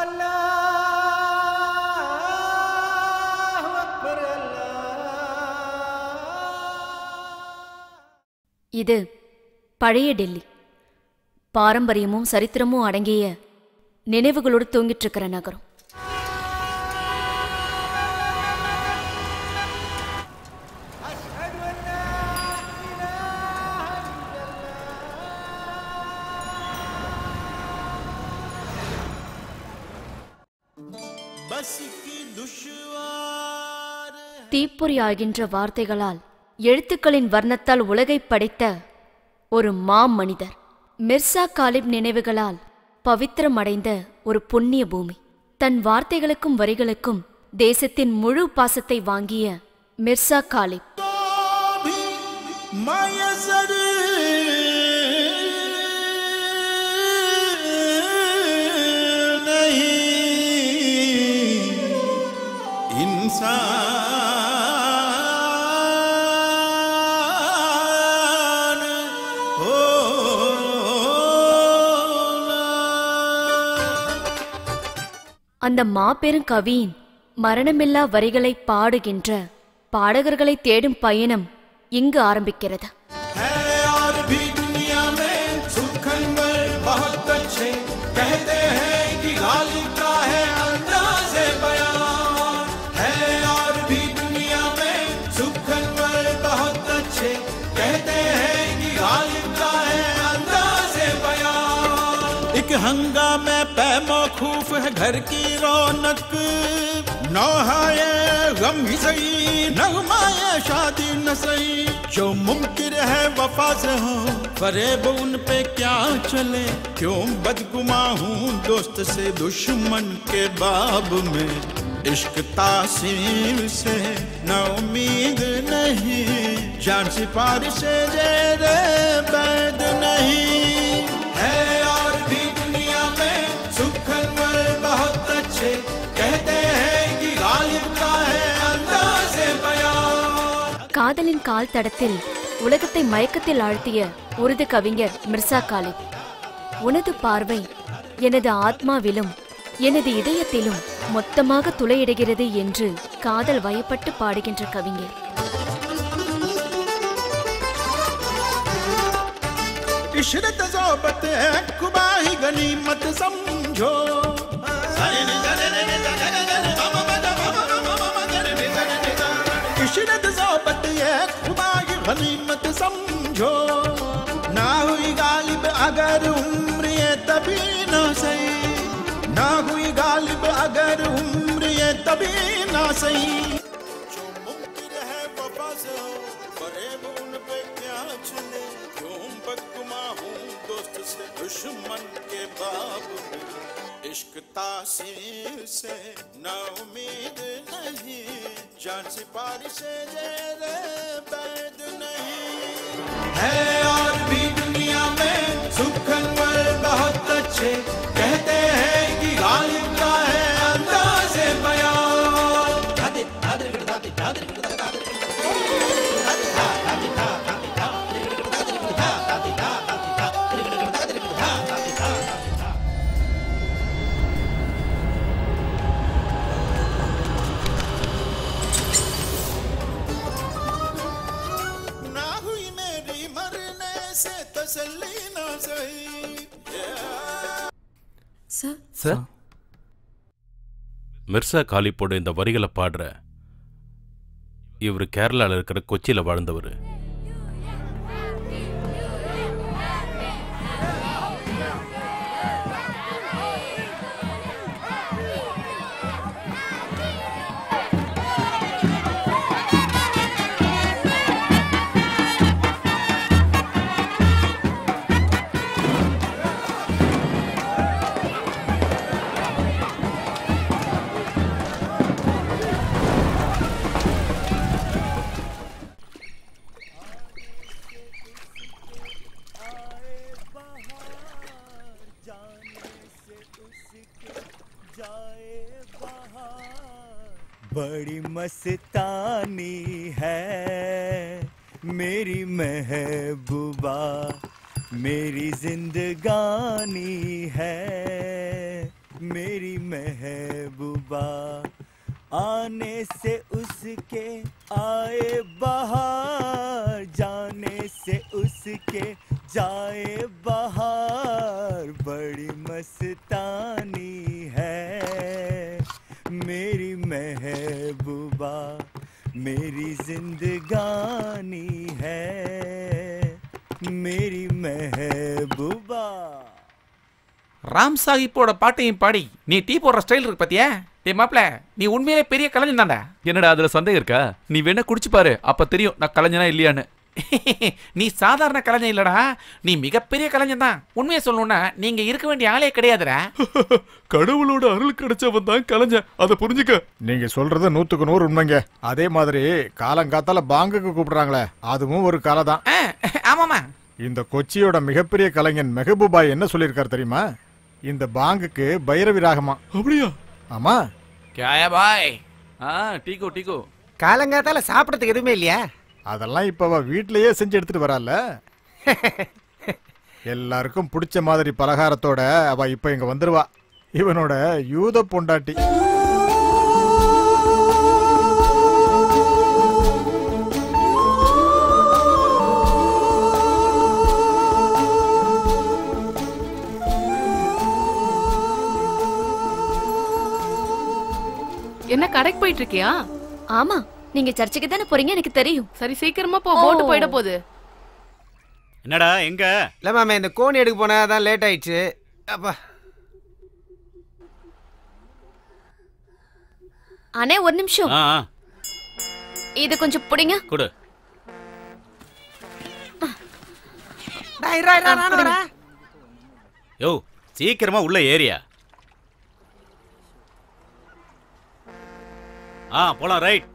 இது பழைய டெல்லி பாரம்பரியமும் சரித்திரமும் அடங்கிய நினைவுகளோடு தூங்கிட்டு இருக்கிற நகரம் बस की दुश्वार தீப்பொறி ஆகின்ற வார்த்தைகளால் எழுத்துக்களின் வர்ணத்தால் உலகை படைத்த ஒரு மா மனிதர் மிர்சா காலிப் நினைவுகளால் பவித்திரமடைந்த ஒரு புண்ணிய பூமி தன் வார்த்தைகளுக்கும் வரிகளுக்கும் தேசத்தின் முழு பாசத்தை வாங்கிய மிர்சா காலிப் तो भी मयसर नहीं इंसान होना அந்த மாபெரும் கவியின் மரணமில்லா வரிகளை பாடுகின்ற பாடகர்களை தேடும் பயணம் இங்கு ஆரம்பிக்கிறது है और भी दुनिया में सुखनवर बहुत अच्छे कहते हैं कि गालिब का है अंदाज़े बयान है और भी दुनिया में सुखनवर बहुत अच्छे कहते हैं कि गालिब का है अंदाज़े बयान एक हंगामे पे मौखूफ है घर की रौनक नौहाए गम ही सही नगमाए शादी न सही जो मुमकिन है वफा से हो फरेब उन पे क्या चले क्यों बदगुमा हूँ दोस्त से दुश्मन के बाब में इश्क तासीर से न उम्मीद नहीं जान सिफारिश से जेरे बैद नहीं है और भी दुनिया में सुखनवर बहुत अच्छे कहते हैं कि गालिब का है अंदाज़े बयान காதலின் கால் தடத்தில் உலகத்தை மயக்கத்தில் ஆழ்த்திய உருது கவிஞர் மிர்சா காலிப் உனது பார்வை எனது ஆத்மாவிலும் எனது இதயத்திலும் மொத்தமாக துளையிடுகிறது என்று காதல் வயப்பட்டு பாடுகின்ற கவிஞர் इशरत जोबत है खुबाही गनीमत समझो इशरत जोबत है खुबाही गनीमत समझो ना हुई गालिब अगर उम्र ये तभी ना सही ना हुई गालिब अगर उम्र ये तभी ना सही जो मुमकिन है वफा से हो फरेब उन पे क्या चले क्यों बदगुमा हूँ दोस्त से दुश्मन के बाब में इश्क तासीर से न उम्मीद नहीं जान सिपारी से जेरे बैद नहीं है और भी दुनिया में सुखनवर बहुत अच्छे कहते हैं कि गालिब का है अंदाज़े बयान ना हुई मेरी मरने से तसल्ली ना सही சார் சார் மிர்சா காலிப்போட இந்த வரிகளை பாடுற இவர் கேரளாவில் இருக்கிற கொச்சியில் வாழ்ந்தவர் बड़ी मस्तानी है मेरी महबूबा मेरी जिंदगानी है मेरी महबूबा आने से उसके आए बाहर जाने से उसके जाए बाहर बड़ी मस्तानी है मेरी महबूबा मेरी जिंदगानी है मेरी महबूबा ராம் சாஹிப்போட பாட்டையும் பாடி நீ டீ போடுற ஸ்டைல் இருக்கு பாத்தியா டேய் மாப்ள நீ உண்மையிலே பெரிய கலைஞன் தான்டா என்னடா அதுல சந்தேகம் இருக்கா நீ வேணா குடிச்சு பாரு அப்ப தெரியும் நான் கலைஞனா இல்லையான்னு நீ சாதாரண கலைஞன் இல்லடா நீ மிகப்பெரிய கலைஞன் தான் உண்மையை சொல்லணும்னா நீங்க இருக்க வேண்டிய ஆளே கிடையாதுடா கடவுளோட அருள் கிடைச்சவன் தான் கலைஞன் அதை புரிஞ்சுக்க நீங்க சொல்றது நூத்துக்கு நூறு உண்மைங்க அதே மாதிரி காலங்காத்தால பாங்குக்கு கூப்பிடுறாங்களே அதுவும் ஒரு கலை தான் ஆ, ஆமாமா இந்த கொச்சியோட மிகப்பெரிய கலைஞன் மெஹபூபாய் என்ன சொல்லியிருக்காரு தெரியுமா இந்த பாங்குக்கு பைரவி ராகமா அப்படியா ஆமா கியா பாய் ஆ டீகோ டீகோ காலங்காத்தால சாப்பிடறதுக்கு எதுவுமே இல்லையா அதெல்லாம் இப்ப அவ வீட்லயே செஞ்சு எடுத்துட்டு வரால எல்லாருக்கும் பிடிச்ச மாதிரி பலகாரத்தோட அவ இப்ப இங்க வந்துருவா இவனோட யூத பொண்டாட்டி என்ன கடைக்கு போயிட்டு இருக்கியா ஆமா நீங்க சர்ச்சுக்கு தானே போறீங்க எனக்கு தெரியும் சரி சீக்கிரமா போ போட்டு போயிட போகுது என்னடா எங்க இல்ல மாமே இந்த கோணி எடுக்க போனா அதான் லேட் ஆயிடுச்சு அப்பா அண்ணே ஒரு நிமிஷம் ஆ ஆ, இது கொஞ்சம் பிடிங்க கொடு டேய், இருடா, இருடா, நானும் வரேன். யோ சீக்கிரமா உள்ள ஏரியா ஆ போலாம் ரைட்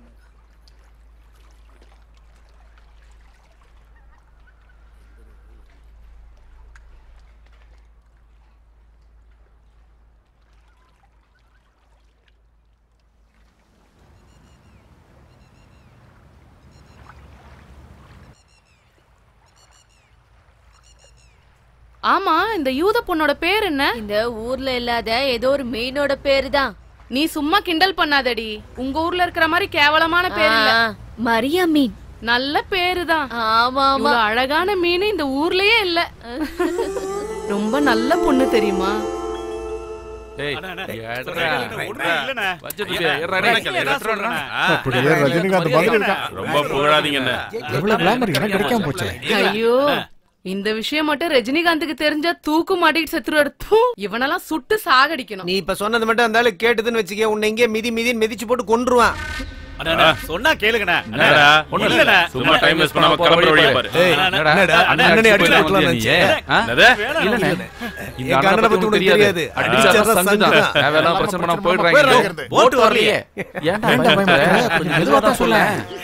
ஆமா இந்த யூத பொண்ணோட பேர் என்ன இந்த ஊர்ல இல்லாத ஏதோ ஒரு மீனோட பேரு தான் நீ சும்மா கிண்டல் பண்ணாதடி உங்க ஊர்ல இருக்கிற மாதிரி கேவலமான பேர் இல்ல மரியா மீன் நல்ல பேரு தான் ஆமா ஆமா இவ்வளவு அழகான மீன் இந்த ஊர்லயே இல்ல ரொம்ப நல்ல பொண்ணு தெரியுமா டேய் அண்ணா, அண்ணா. ஏட்ரா, சொல்றேன், ஏட்ரா. இல்லண்ணே. வச்சுட்டு ஐயா, ஏறுடா, ஐயா, டேய். ஐயா, சொல்றேண்ணே. ஆ, அப்படியே ரஜினிகாந்த் மாதிரி இருக்கான் ரொம்ப புகழாதீங்க என்ன எவ்வளவு கிளாமர் எனக்கு கிடைக்காம போச்சு ஐயோ இந்த விஷயம் மட்டும் ரஜினிகாந்துக்கு தெரிஞ்சா தூக்கு மாட்டிட்டு செத்துருவாரு தூ இவனெல்லாம் சுட்டு சாகடிக்கணும் நீ இப்ப சொன்னது மட்டும் அந்த ஆளு கேட்டுதுன்னு வச்சுக்க உன்னை இங்கே மிதி மிதின்னு மிதிச்சு போட்டு கொன்றுவான் அண்ணா, அண்ணா, சொன்னா கேளுங்கண்ணே அண்ணா, என்னடா? ஒண்ணும் இல்லண்ணே. சும்மா டைம் வேஸ்ட் பண்ணாம கிளம்புற வழியை பாரு ஏய், என்னடா? என்னடா, அண்ணா, அண்ணனை அடிச்சு அடிச்சு போயிடலாம் போட்டுலாம் நீ. ஆ? என்னது? இல்லண்ணே. இந்த எங்க அண்ணனை பத்தி உனக்கு தெரியாது அடிச்சா அடிச்சா சங்கு தான் சங்கு. தேவையில்லாம பிரச்சனை பண்ணாம போயிடுறாங்க. போயிடுறாங்க போட்டு வரலையே ஏன்டா ஏன்டா பயப்படுற? பயப்படுற? கொஞ்சம் மெதுவா தான் சொல்ல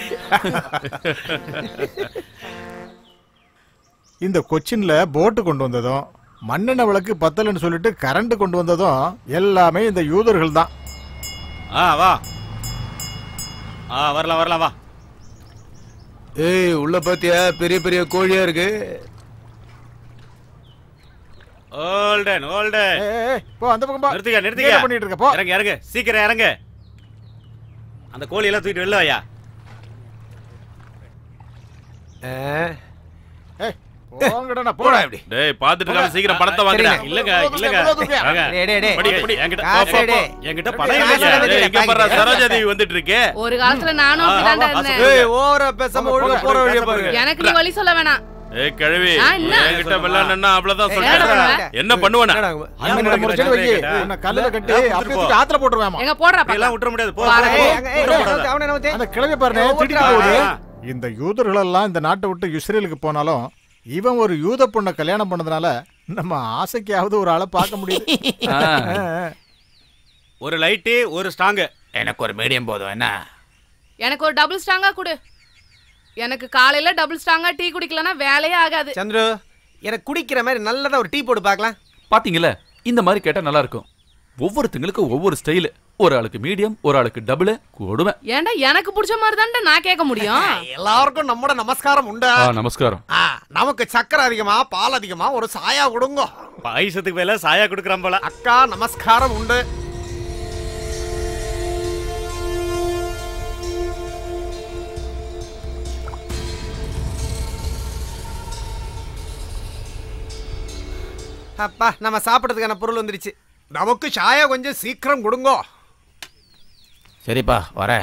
இந்த கொச்சின்ல போட்டு கொண்டு வந்ததும் மண்ணெண்ணெய் விளக்கு பத்தலன்னு சொல்லிட்டு கரண்ட் கொண்டு வந்ததும் எல்லாமே இந்த யூதர்கள் தான் ஆ வா ஆ வரலாம் வரலாம் வா ஏய் உள்ள பாத்தியா பெரிய பெரிய கோழியா இருக்கு ஓல்டன் ஓல்டன் ஏய், ஏய், ஏய், போ அந்த பக்கம் போ நிறுத்துங்க என்ன நிறுத்துங்க பண்ணிட்டு இருக்க போ இறங்க இறங்க சீக்கிரம் இறங்க அந்த கோழி எல்லாம் தூக்கிட்டு வெளில வையா ஏய், போங்கடா நான் போடா போறேன் இப்படி டேய் பாத்துட்டு இருக்காம சீக்கிரம் பணத்தை வாங்குடா சரிண்ணே. இல்லங்க இல்லங்க இவ்வளவு தூக்கியா? வாங்க. டேய், டேய், டேய். படி, படி, என்கிட்ட காசு போ, போ, போ. டேய். என்கிட்ட பணம் காசு இல்லைங்க. டேய். டேய், இங்க பாரு சரோஜா தேவி வந்துட்டு இருக்கே ஒரு காலத்துல நானும் அப்படிதான்டா இருந்தேன் ஏய் ஓவரா பேசாம ஒழுங்கா போற வழியா பாருங்க எனக்கு நீ வழி சொல்ல வேணாம் ஏய் கிழவி ஆ, என்ன? என்கிட்ட விளையாடுனா அவ்வளவுதான் ஏய், என்னடா சொல்றேன் பண்ணுவ? என்ன பண்ணுவேனா அண்ணனை முடிச்சு வை உன்னை கல்லுல கட்டி அப்படியே தூக்கி ஆத்துல போட்டுருவேன் எங்க போடுறா எல்லாம் பக்கம். விட்டுற முடியாது போ வாடா, போ, ஏய், போ. ஏய், விட்டுற முடியாது. அவனை நவுத்து. அந்த கிழவி பாருங்க ஏய், திட்டிட்டு ஓட்டுடா. போகுது ஆ. இந்த யூதர்கள் எல்லாம் இந்த நாட்டை விட்டு இஸ்ரேலுக்கு போனாலும் இவன் ஒரு யூத பொண்ணை கல்யாணம் பண்ணதுனால நம்ம ஆசைக்காவது ஒரு ஆளை பார்க்க முடியுது ஆ. ஒரு லைட்டு ஒரு ஸ்ட்ராங்கு எனக்கு ஒரு மீடியம் போதும் என்ன எனக்கு ஒரு டபுள் ஸ்ட்ராங்கா கொடு எனக்கு காலையில டபுள் ஸ்ட்ராங்கா டீ குடிக்கலனா வேலையே ஆகாது சந்துரு எனக்கு குடிக்கிற மாதிரி நல்லதா ஒரு டீ போட்டு பார்க்கலாம் பாத்தீங்கல்ல இந்த மாதிரி கேட்டா நல்லா இருக்கும் ஒவ்வொருத்தங்களுக்கும் ஒவ்வொரு ஸ்டைலு ஒரு ஆளுக்கு மீடியம் ஒரு ஆளுக்கு டபுள் கொடுமை ஏன்டா எனக்கு பிடிச்ச மாதிரி தான்டா நான் கேட்க முடியும் எல்லாருக்கும் நம்மட நமஸ்காரம் உண்டா ஆ நமஸ்காரம் ஆ, நமக்கு சக்கரை அதிகமா பால் அதிகமா ஒரு சாயா கொடுங்க பாயசத்துக்கு மேல சாயா கொடுக்குறான் போல அக்கா நமஸ்காரம் உண்டு அப்பா நம்ம சாப்பிடறதுக்கான பொருள் வந்துருச்சு நமக்கு சாயா கொஞ்சம் சீக்கிரம் கொடுங்க சரிப்பா வரேன்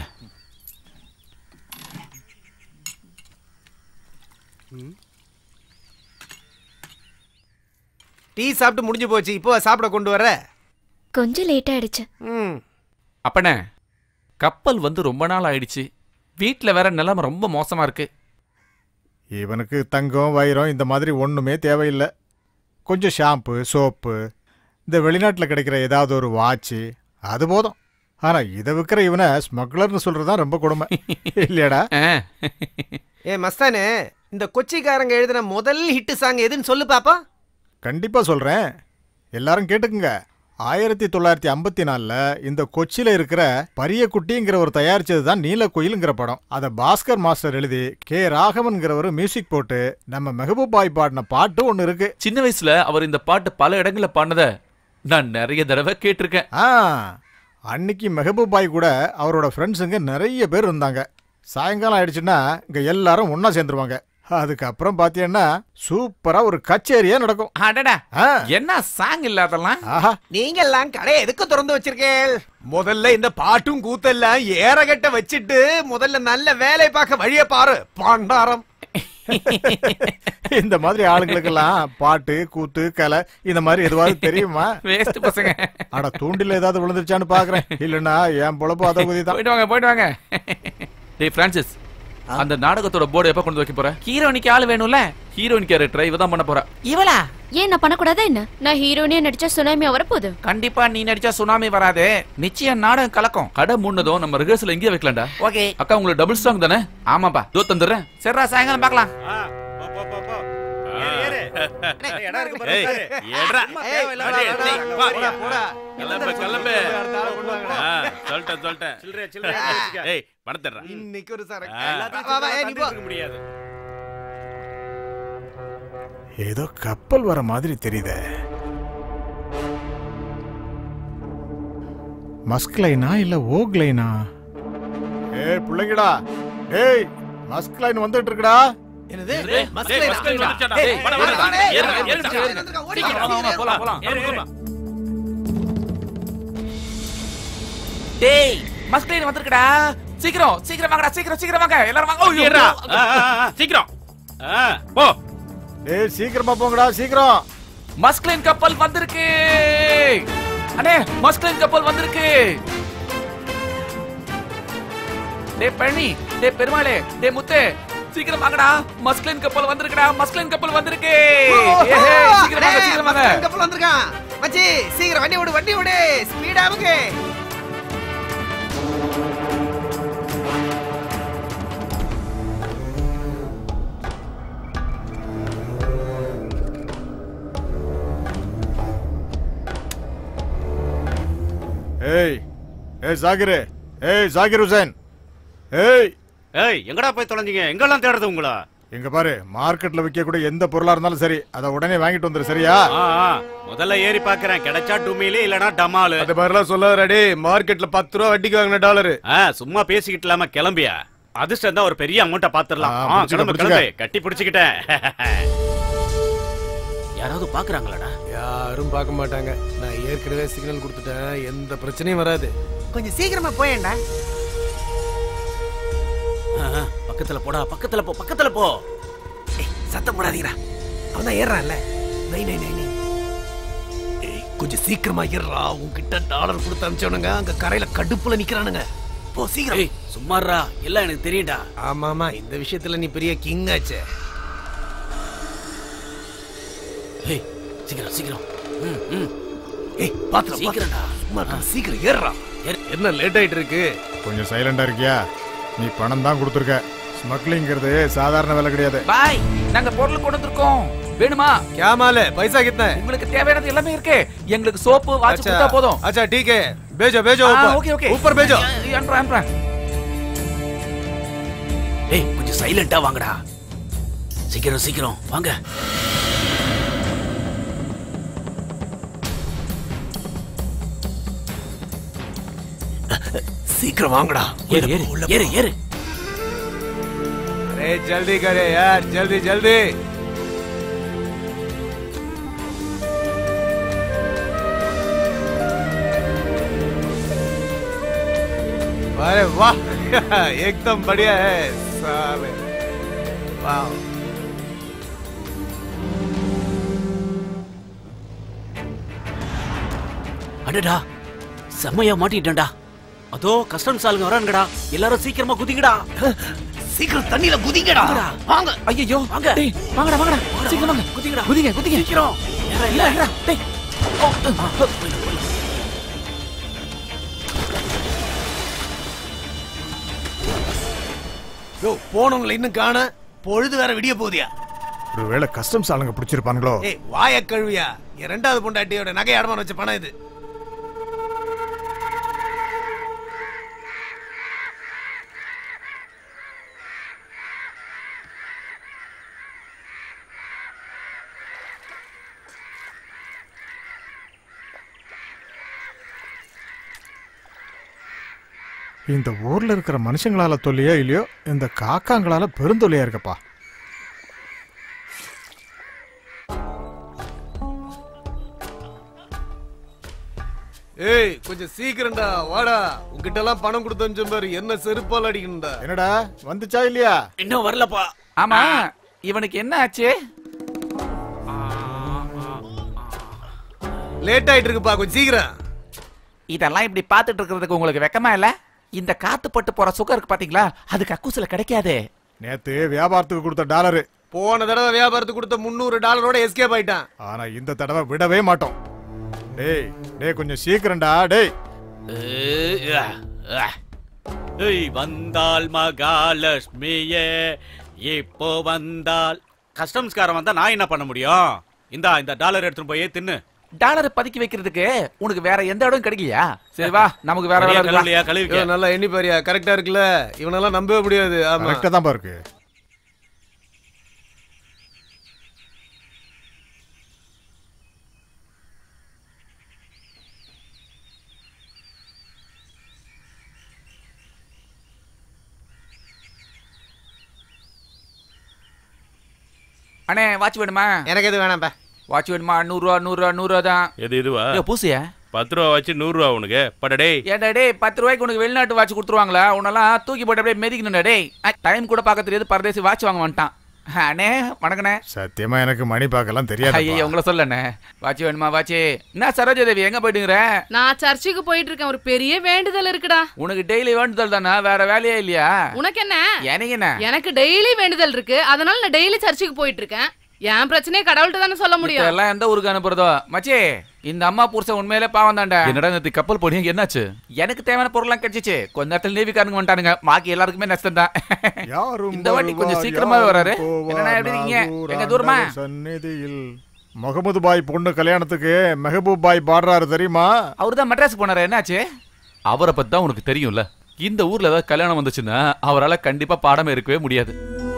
டீ சாப்பிட்டு முடிஞ்சு போச்சு இப்போ சாப்பிட கொண்டு வர கொஞ்சம் லேட் ஆயிடுச்சு ம் அப்பனே கப்பல் வந்து ரொம்ப நாள் ஆயிடுச்சு வீட்டில் வேற நிலைமை ரொம்ப மோசமா இருக்கு இவனுக்கு தங்கம் வைரம் இந்த மாதிரி ஒன்றுமே தேவையில்லை கொஞ்சம் ஷாம்பு சோப்பு இந்த வெளிநாட்டில் கிடைக்கிற ஏதாவது ஒரு வாட்சு அது போதும் ஆனால் இதை விற்கிற இவனை ஸ்மக்லர்னு சொல்கிறது தான் ரொம்ப கொடுமை இல்லையாடா ஏ மஸ்தானே இந்த கொச்சிக்காரங்க எழுதின முதல் ஹிட் சாங் எதுன்னு சொல்லு பாப்பா கண்டிப்பாக சொல்கிறேன் எல்லாரும் கேட்டுக்குங்க ஆயிரத்தி தொள்ளாயிரத்தி ஐம்பத்தி நாலில் இந்த கொச்சியில் இருக்கிற பரியக்குட்டிங்கிற ஒரு தயாரிச்சது தான் நீலக்குயிலுங்கிற படம் அதை பாஸ்கர் மாஸ்டர் எழுதி கே ராகவன்கிறவர் மியூசிக் போட்டு நம்ம மெஹபூப் பாய் பாடின பாட்டு ஒன்று இருக்கு சின்ன வயசுல அவர் இந்த பாட்டு பல இடங்கள்ல பாடினத நான் நிறைய தடவை கேட்டிருக்கேன் ஆ அன்னைக்கு மெஹபூப் பாய் கூட அவரோட ஃப்ரெண்ட்ஸுங்க நிறைய பேர் இருந்தாங்க சாயங்காலம் ஆயிடுச்சுன்னா இங்கே எல்லாரும் ஒன்றா சேர்ந்துருவாங்க அதுக்கப்புறம் பார்த்தீங்கன்னா சூப்பராக ஒரு கச்சேரியே நடக்கும் அடடா ஆ என்ன சாங் இல்லாதெல்லாம் ஆஹா நீங்க எல்லாம் கடையை எதுக்கு திறந்து வச்சிருக்கேன் முதல்ல இந்த பாட்டும் கூத்தெல்லாம் ஏறகட்ட வச்சிட்டு முதல்ல நல்ல வேலை பார்க்க வழிய பாரு பண்டாரம் இந்த மாதிரி ஆளுங்களுக்கெல்லாம் பாட்டு கூத்து கலை இந்த மாதிரி எதுவாவது தெரியுமா வேஸ்ட் பசங்க அட தூண்டில் ஏதாவது விழுந்துருச்சான்னு பாக்குறேன் இல்லைன்னா என் பொழப்பு அதை உதவி தான் போயிட்டு வாங்க போயிட்டு வாங்க டேய் பிரான்சிஸ் அந்த நாடகத்தோட போர்டு எப்ப கொண்டு வைக்க போற ஹீரோனிக்கு ஆள் வேணும்ல ஹீரோயின் கேரக்டர் இவ தான் பண்ண போறா இவளா ஏன் நான் பண்ணக்கூடாதா என்ன நான் ஹீரோனே நடிச்சா சுனாமியா வரப்போகுது கண்டிப்பா நீ நடிச்சா சுனாமி வராது நிச்சயம் நாடகம் கலக்கும் கடை மூணதும் நம்ம ரிஹர்சல் எங்கேயே வைக்கலாம்டா ஓகே அக்கா உங்களுக்கு டபுள் ஸ்ட்ராங் தானே ஆமாப்பா தோ தந்துடுறேன் சரிடா சாயங்காலம் பார்க்கலாம் ஆ, போ, போ, போ, போ. ஏறு, ஏறு. இடம் இருக்கு பாரு, ஏய், உட்காரு. ஏட்ரா. சும்மா ஏய், தேவையில்லாத அடே, வேலை டேய், வேலை வா. வேலை போடா. கிளம்பு, கிளம்பு. அடுத்த ஆளை கொண்டு வாங்கடா. ஆ, சொல்லிட்டேன் சொல்லிட்டேன் சில்லறையா, சில்லறையா வச்சுக்க. ஏய் பணத்தர்றா இன்னைக்கு ஒரு சார் ஆ. எல்லாத்தையும் வா, வா, ஏய், நீ போ. தந்துக்க முடியாது ஏதோ கப்பல் வர மாதிரி தெரியுதே மஸ்க் லைனா இல்ல ஓக் லைனா ஏய் பிள்ளைங்கடா ஏய் மஸ்க் லைன் வந்துட்டு இருக்குடா என்னது டேய், மஸ்க் டேய், லைனா? மஸ்க் லைன் வந்துருச்சாடா. ஏய், டேய், வாடா, வாடா, வாடா. வாடா, ஏய், ஏறுங்க, ஏறுங்க, ஏறுங்க, ஏறுங்க, ஏறுங்க. ஓடி சீக்கிரம் வா, வாங்க, போலாம், போலாம். ஏறு, ஏறு. டேய் மஸ்கிலைன் வந்திருக்குடா சீக்கிரம் சீக்கிரம் வாங்கடா சீக்கிரம் சீக்கிரம் வாங்க எல்லாரும் வாங்க ஐயோ, ஏறுடா. ஆ, ஆ, ஆ, சீக்கிரம் ஆ, போ ஏய் சீக்கிரமா போங்கடா சீக்கிரம் மஸ்கிலைன் கப்பல் வந்திருக்கு அண்ணே மஸ்கிலைன் கப்பல் வந்திருக்கு டேய் பழனி டேய் பெருமாளே டேய் முத்து சீக்கிரம் வாங்கடா மஸ்கிலைன் கப்பல் வந்திருக்குடா மஸ்கிலைன் கப்பல் வந்திருக்கு ஏஹே, சீக்கிரம் வாங்க டேய், சீக்கிரம் வாங்க மஸ்தான் கப்பல் வந்திருக்கான் மச்சி சீக்கிரம் வண்டி விடு வண்டி விடு ஸ்பீடா அவங்க ஏய் ஏய் ஜாகிர் ஏய் ஜாகிர் ஹுசைன் ஏய் ஏய் எங்கடா போய் தொலைஞ்சீங்க எங்கெல்லாம் தேடுறது உங்களா இங்க பாரு மார்க்கெட்ல விற்கக்கூடிய எந்த பொருளா இருந்தாலும் சரி அதை உடனே வாங்கிட்டு வந்துரு சரியா ஆ, ஆ, முதல்ல ஏறி பாக்குறேன் கிடைச்சா டுமிலி இல்லனா டமாலு அது மாதிரிலாம் சொல்லாத டே மார்க்கெட்ல பத்து ரூபா வட்டிக்கு வாங்கின டாலரு ஆ, சும்மா பேசிக்கிட்டு இல்லாம கிளம்பியா அதிர்ஷ்டம் தான் ஒரு பெரிய அமௌண்ட்டை பாத்துரலாம் ஆ, ஆ, பிடிச்சுக்க, கிளம்பு பிடிச்சுக்க. கிளம்பு கட்டி பிடிச்சுக்கிட்டேன் யாராவது பாக்குறாங்களாடா யாரும் பார்க்க மாட்டாங்க நான் ஏற்கனவே சிக்னல் கொடுத்துட்டேன் எந்த பிரச்சனையும் வராது கொஞ்சம் சீக்கிரமா போயேன்டா ஆ, ஆ, பக்கத்துல போடா பக்கத்துல போ பக்கத்துல போ ஏய், சத்தம் போடாதீங்கடா அவன் தான் ஏறான்ல நை நை நை நை ஏய், கொஞ்சம் சீக்கிரமா ஏறா உன்கிட்ட டாலர் கொடுத்து அனுப்பிச்சவனுங்க அங்க கரையில கடுப்புல நிக்கிறானுங்க போ சீக்கிரம் ஏய் சும்மாறா எல்லாம் எனக்கு தெரியும்டா ஆமா ஆமா இந்த விஷயத்துல நீ பெரிய கிங் ஆச்சே ஏய் சீக்கிரம் சீக்கிரம் ம், ம். ஏய் பாத்துடா சீக்கிரம்டா. சும்மா இருடா, சீக்கிரம் ஏறா என்ன லேட் ஆயிட்டு இருக்கு கொஞ்சம் சைலண்டா இருக்கியா நீ பணம் தான் கொடுத்துருக்க ஸ்மக்லிங்கிறது சாதாரண வேலை கிடையாது பாய் நாங்க பொருள் கொண்டு வந்திருக்கோம் வேணுமா क्या माल है पैसा कितना है உங்களுக்கு தேவையானது எல்லாமே இருக்கு எங்களுக்கு சோப்பு வாட்ச் अच्छा கொடுத்தா போதும் अच्छा ठीक है भेजो भेजो ஆ, ऊपर ஓகே ஓகே ऊपर भेजो அனுப்புறேன் அனுப்புறேன் டேய் கொஞ்சம் சைலண்டா வாங்கடா சீக்கிரம் சீக்கிரம் வாங்க சீக்கிரம் வாங்கடா ஏறு ஏறு ஏறு ஏறு अरे जल्दी करे यार जल्दी जल्दी अरे वाह एकदम बढ़िया है साले वाह அடடா செம்மையா மாட்டிட்டேன்டா அதோ கஸ்டம்ஸ் ஆளுங்க வரானுங்கடா எல்லாரும் சீக்கிரமா குதிங்கடா சீக்கிரம் தண்ணியில குதிங்கடா வாங்க ஐயோ வாங்க டேய் வாங்கடா வாங்கடா சீக்கிரம் வாங்க குதிங்கடா குதிங்க குதிங்க சீக்கிரம் ஏறா, இல்ல ஏறா. இல்ல டேய் யோ போனவங்களை இன்னும் காண பொழுது வேற விடிய போதியா ஒருவேளை கஸ்டம்ஸ் ஆளுங்க பிடிச்சிருப்பானுங்களோ ஏய் வாய கழுவியா என் ரெண்டாவது பொண்டாட்டியோட நகை அடமானம் வச்ச பணம் இது இந்த ஊர்ல இருக்கிற மனுஷங்களால தொல்லையோ இல்லையோ இந்த காக்காங்களால பெருந்தொல்லையா இருக்கப்பா ஏய் கொஞ்சம் சீக்கிரம்டா வாடா உன்கிட்ட எல்லாம் பணம் கொடுத்து அனுப்பிச்ச பாரு என்ன செருப்பால் அடிக்கணும்டா என்னடா வந்துச்சா இல்லையா இன்னும் வரலப்பா ஆமா இவனுக்கு என்ன ஆச்சு லேட் ஆயிட்டு இருக்குப்பா கொஞ்சம் சீக்கிரம் இதெல்லாம் இப்படி பார்த்துட்டு இருக்கிறதுக்கு உங்களுக்கு வெக்கமா இல்ல இந்த காத்து பட்டு போற சுகம் இருக்கு பாத்தீங்களா அது கக்கூசில கிடைக்காது நேத்து வியாபாரத்துக்கு கொடுத்த டாலரு போன தடவை வியாபாரத்துக்கு கொடுத்த முந்நூறு டாலரோட எஸ்கேப் ஆயிட்டான் ஆனா இந்த தடவை விடவே மாட்டோம் டேய் டேய் கொஞ்சம் சீக்கிரம்டா டேய் ஏய் வந்தால் மகாலட்சுமியே இப்போ வந்தால் கஸ்டம்ஸ்காரன் வந்தா நான் என்ன பண்ண முடியும் இந்தா இந்த டாலர் எடுத்துட்டு போய் தின்னு டாலரை பதுக்கி வைக்கிறதுக்கு உனக்கு வேற எந்த இடம் கிடைக்கலையா சரி வா நமக்கு வேற வேலை கழுவலையா இருக்கு வா. கழுவிக்க ஐயோ, நல்லா எண்ணி பாரியா கரெக்டா இருக்குல்ல இவனெல்லாம் நம்பவே முடியாது ஆமா கரெக்டா தான் இருக்கு அண்ணே வாட்ச் வேணுமா எனக்கு எது வேணாம்ப்பா வாட்ச் வேணுமா நூறுரூவா நூறுரூவா நூறுரூவா தான் எது இதுவா ஏ பூசியா பத்து ரூபா வச்சு நூறு ரூபா உனக்கு படடே ஏன்டா டேய் பத்து ரூபாய்க்கு உனக்கு வெளிநாட்டு வாட்ச் கொடுத்துருவாங்களா உன்னெல்லாம் தூக்கி போட்டு அப்படியே மெதிக்கணும்டா டேய் டைம் கூட பார்க்க தெரியாது பரதேசி வாட்ச் வாங்க வந்துட்டான் அண்ணே வணக்கண்ணே சத்தியமா எனக்கு மணி பார்க்கலாம் தெரியாது ஐயோ உங்களை சொல்லண்ணே வாட்ச் வேணுமா வாட்ச் என்ன சரோஜா தேவி எங்க போயிட்டுங்கிற நான் சர்ச்சுக்கு போயிட்டு இருக்கேன் ஒரு பெரிய வேண்டுதல் இருக்குடா உனக்கு டெய்லி வேண்டுதல் தானே வேற வேலையே இல்லையா உனக்கு என்ன எனக்கு என்ன எனக்கு டெய்லி வேண்டுதல் இருக்கு அதனால நான் டெய்லி சர்ச்சுக்கு போயிட்டு இருக்கேன் என் பிரச்சனையே கடவுள்கிட்ட தானே சொல்ல இப்ப முடியும் எல்லாம் எந்த ஊருக்கு அனுப்புறதோ மச்சி இந்த அம்மா புருஷன் உண்மையிலே பாவம் தான்டா என்னடா நேத்து கப்பல் போனீங்க என்னாச்சு எனக்கு தேவையான பொருள்லாம் கிடைச்சிச்சு கொஞ்ச நேரத்துல நேவிக்காரங்க வந்துட்டானுங்க பாக்கி எல்லாருக்குமே நஷ்டம் தான் யாரும் இந்த வாட்டி கொஞ்சம் வருவார், சீக்கிரமாவே யாரும் வராரு போவார், என்னண்ணா எப்படி இருக்கீங்க நாகூர் எங்க தூரமா ஆண்டவர் சந்நிதியில் முகமது பாய் பொண்ணு கல்யாணத்துக்கு மெஹபூப் பாய் பாடுறாரு தெரியுமா அவரு தான் மெட்ராஸ் போனாரு என்னாச்சு அவரை பத்தி தான் உனக்கு தெரியும்ல இந்த ஊர்ல ஏதாவது கல்யாணம் வந்துச்சுன்னா அவரால கண்டிப்பா பாடாம இருக்கவே முடியாது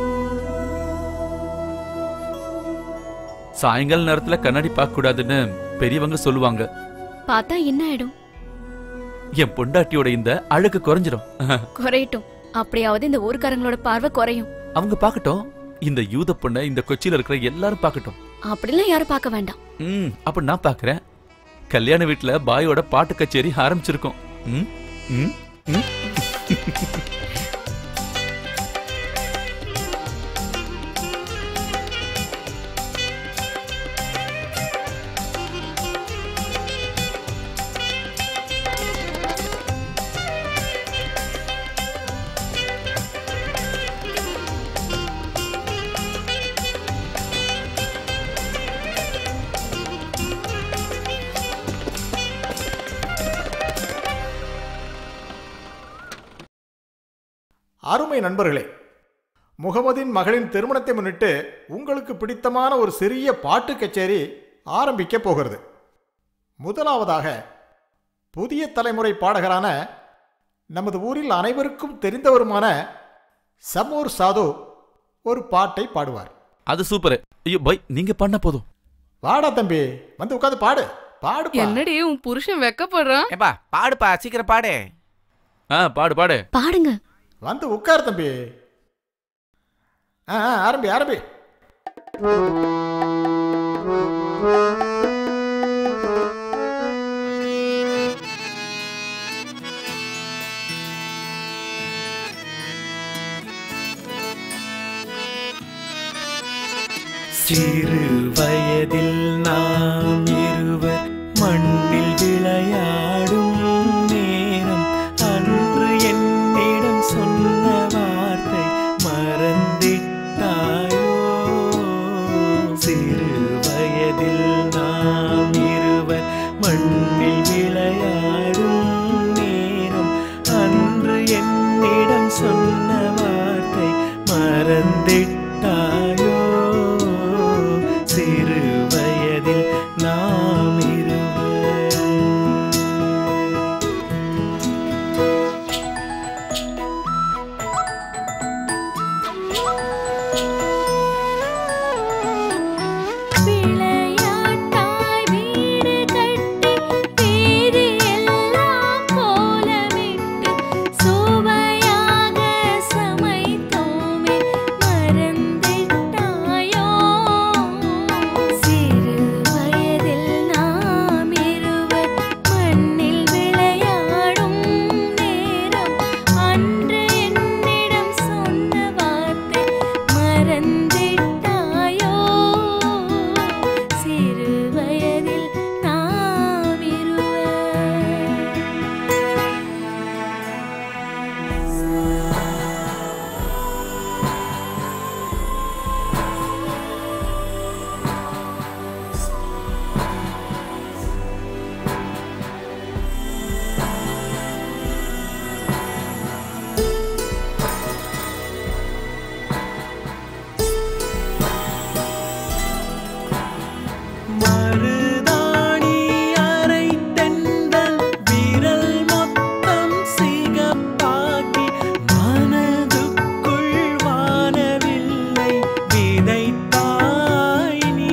சாயங்கால நேரத்துல கண்ணாடி பார்க்க கூடாதுன்னு பெரியவங்க சொல்லுவாங்க பார்த்தா என்ன ஆயிடும் என் பொண்டாட்டியோட இந்த அழுக்கு குறைஞ்சிரும் குறையட்டும் அப்படியாவது இந்த ஊர்க்காரங்களோட பார்வை குறையும் அவங்க பார்க்கட்டும் இந்த யூத பொண்ணை இந்த கொச்சியில இருக்கிற எல்லாரும் பார்க்கட்டும் அப்படிலாம் யாரும் பார்க்க வேண்டாம் ம் அப்ப நான் பார்க்கறேன் கல்யாண வீட்டுல பாயோட பாட்டு கச்சேரி ஆரம்பிச்சிருக்கோம் ம் ம் ம் அருமை நண்பர்களே முகமதின் மகளின் திருமணத்தை முன்னிட்டு உங்களுக்கு பிடித்தமான ஒரு சிறிய பாட்டு கச்சேரி ஆரம்பிக்க போகிறது முதலாவதாக புதிய தலைமுறை பாடகரான நமது ஊரில் அனைவருக்கும் தெரிந்தவருமான சமூர் சாது ஒரு பாட்டை பாடுவார் அது சூப்பர் ஐயோ பை நீங்க பண்ண போதும் வாடா தம்பி வந்து உட்காந்து பாடு பாடு என்னடி உன் புருஷன் வெக்கப்படுறான் ஏப்பா பாடுப்பா சீக்கிரம் பாடு ஆ பாடு பாடு பாடுங்க வந்து உட்கார் தம்பி ஆ ஆ, ஆரம்பி ஆரம்பி சிறு வயதில் நாம் இருவர் மண்ணில் விளையாடும் நேரம் அன்று என்னிடம் சொன்ன வார்த்தை மறந்திட்டாயோ சிறு வயதில் நாம் இருவர் மண்ணில் விளையாடும் நேரம் அன்று என்னிடம் சொன்ன வார்த்தை மறந்திட்டாயோ சிறு வயதில் நாம் இருவர் விளையாட்டாய் வீடு கட்டி வீதி எல்லாம் கோலமிட்டு சுவையாக சமைத்தோமே மறந்திட்டாயோ சிறு வயதில் நாம் இருவர் மண்ணில் விளையாடும் நேரம் அன்று என்னிடம் சொன்ன வார்த்தை மறந்திட்டாயோ சிறு வயதில் நாம் இருவர் மருதாணி அரை தென்றல் விரல் மொத்தம் சிகப்பாக்கி மனதுக்குள் வானவில்லை விதைத்தாய் நீ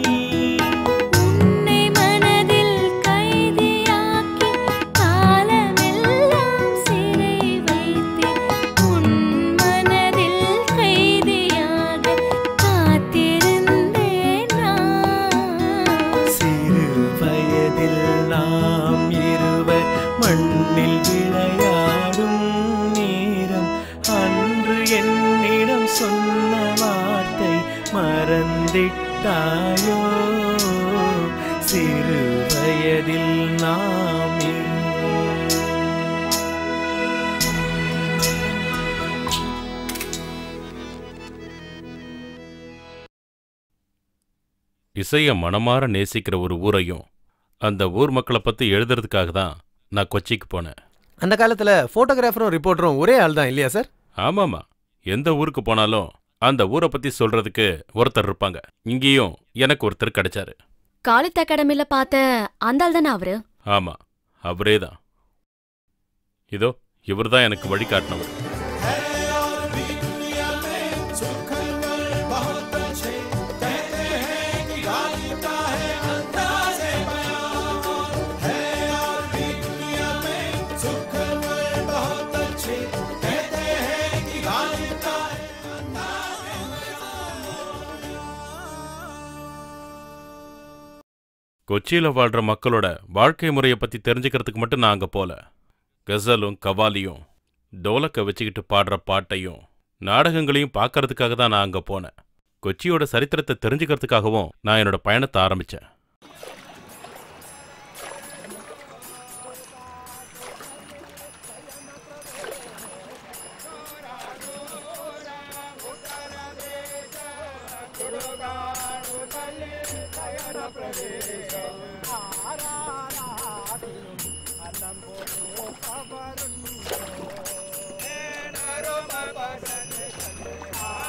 உன்னை மனதில் கைதியாக்கி காலமெல்லாம் சிறை வைத்தேன் உன் மனதில் கைதியாக காத்திருந்தேன் நான் சிறு வயதில் நாம் இருவர் மண்ணில் விளையாடும் நேரம் அன்று என்னிடம் சொன்ன வார்த்தை மறந்திட்டாயோ சிறு வயதில் நாம் இருவர் இசைய மனமார நேசிக்கிற ஒரு ஊரையும் அந்த ஊர் மக்களை பத்தி எழுதுறதுக்காக தான் நான் கொச்சிக்கு போனேன் அந்த காலத்துல போட்டோகிராஃபரும் ரிப்போர்ட்டரும் ஒரே ஆள் தான் இல்லையா சார் ஆமாமா எந்த ஊருக்கு போனாலும் அந்த ஊரை பத்தி சொல்றதுக்கு ஒருத்தர் இருப்பாங்க இங்கேயும் எனக்கு ஒருத்தர் கிடைச்சாரு காலித் அகாடமில பார்த்த அந்தாள் தானே அவரு ஆமா அவரே தான் இதோ இவர்தான் எனக்கு வழிகாட்டினவர் बहुत अच्छे कहते हैं कि गाली का है अंदाज़े बयान है और भी दुनिया में सुख बहुत अच्छे कहते हैं कि गाली का है अंदाज़े கொச்சியில வாழ்ற மக்களோட வாழ்க்கை முறையை பத்தி தெரிஞ்சுக்கிறதுக்கு மட்டும் நான் அங்க போல கசலும் கவாலியும் டோலக்க வச்சுக்கிட்டு பாடுற பாட்டையும் நாடகங்களையும் பார்க்கறதுக்காக தான் நான் அங்க போனேன் கொச்சியோட சரித்திரத்தை தெரிஞ்சுக்கிறதுக்காகவும் நான் என்னோட பயணத்தை ஆரம்பிச்சேன் खबर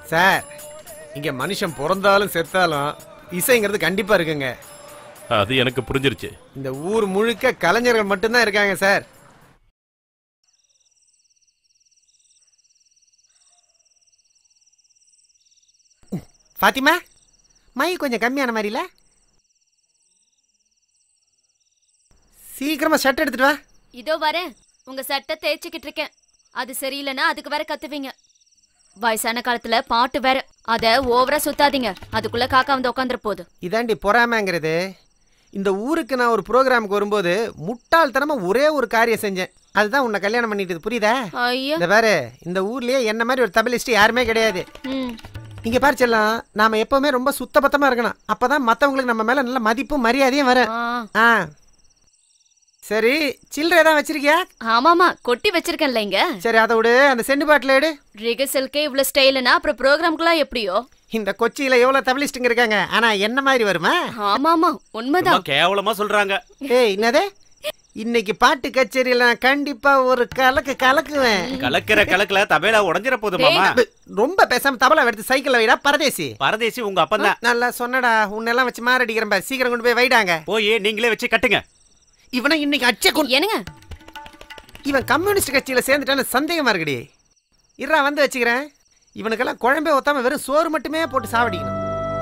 சார் இங்க மனுஷன் பிறந்தாலும் செத்தாலும் இசைங்கிறது கண்டிப்பா இருக்குங்க அது எனக்கு புரிஞ்சிருச்சு இந்த ஊர் முழுக்க கலைஞர்கள் மட்டும்தான் இருக்காங்க சார் பாத்திமா மை கொஞ்சம் கம்மியான மாதிரில சீக்கிரமா ஷர்ட் எடுத்துட்டு வா இதோ வரேன் உங்க சட்டை தேய்ச்சிக்கிட்டு இருக்கேன் அது சரியில்லைன்னா அதுக்கு வேற கத்துவீங்க வயசான காலத்துல பாட்டு வேற அத ஓவரா சுத்தாதீங்க அதுக்குள்ள காக்கா வந்து உட்காந்துற போகுது இதாண்டி பொறாமைங்கிறது இந்த ஊருக்கு நான் ஒரு ப்ரோக்ராமுக்கு வரும்போது முட்டாள்தனமா ஒரே ஒரு காரியம் செஞ்சேன் அதுதான் உன்னை கல்யாணம் பண்ணிட்டது புரியுதா ஐயோ இந்த பாரு இந்த ஊர்லயே என்ன மாதிரி ஒரு தபிலிஸ்ட் யாருமே கிடையாது ம் இங்க பாரு செல்லம் நாம எப்பவுமே ரொம்ப சுத்தபத்தமா இருக்கணும் அப்பதான் மத்தவங்களுக்கு நம்ம மேல நல்ல மதிப்பும் மரியாதையும் வரும் ஆ ஆ சரி சில்லறை ஏதாவது வச்சிருக்கியா ஆமாமா கொட்டி வச்சிருக்கேன்ல இங்க சரி அதை விடு அந்த செண்டு பாட்டில் எடு ரிகர்சலுக்கே இவ்வளவு ஸ்டைலுனா அப்புறம் ப்ரோக்ராம்க்குலாம் எப்படியோ இந்த கொச்சியில எவ்வளவு தபிலிஸ்ட்டுங்க இருக்காங்க ஆனா என்ன மாதிரி வருமா ஆமாமா ரொம்ப உண்மைதான் கேவலமா சொல்றாங்க ஏய் என்னது இன்னைக்கு பாட்டு கச்சேரியில நான் கண்டிப்பா ஒரு கலக்கு கலக்குவேன் கலக்கிற கலக்குல தபேலா உடஞ்சிர போது மாமா ரொம்ப பேசாம தபலா எடுத்து சைக்கிள்ல வைடா பரதேசி பரதேசி உங்க அப்பந்தான் நல்லா சொன்னடா உன்னெல்லாம் வச்சு மாரடிக்கிறேன் பாரு சீக்கிரம் கொண்டு போய் வைடாங்க போய் நீங்களே வச்சு கட்டுங்க இவனை இன்னைக்கு அச்ச கொண்டு என்னங்க இவன் கம்யூனிஸ்ட் கட்சியில சேர்ந்துட்டான்னு சந்தேகமா இருக்குடி இருடா வந்து வச்சுக்கிறேன் இவனுக்கெல்லாம் குழம்பே ஒத்தாம வெறும் சோறு மட்டுமே போட்டு சாவடிக்கணும்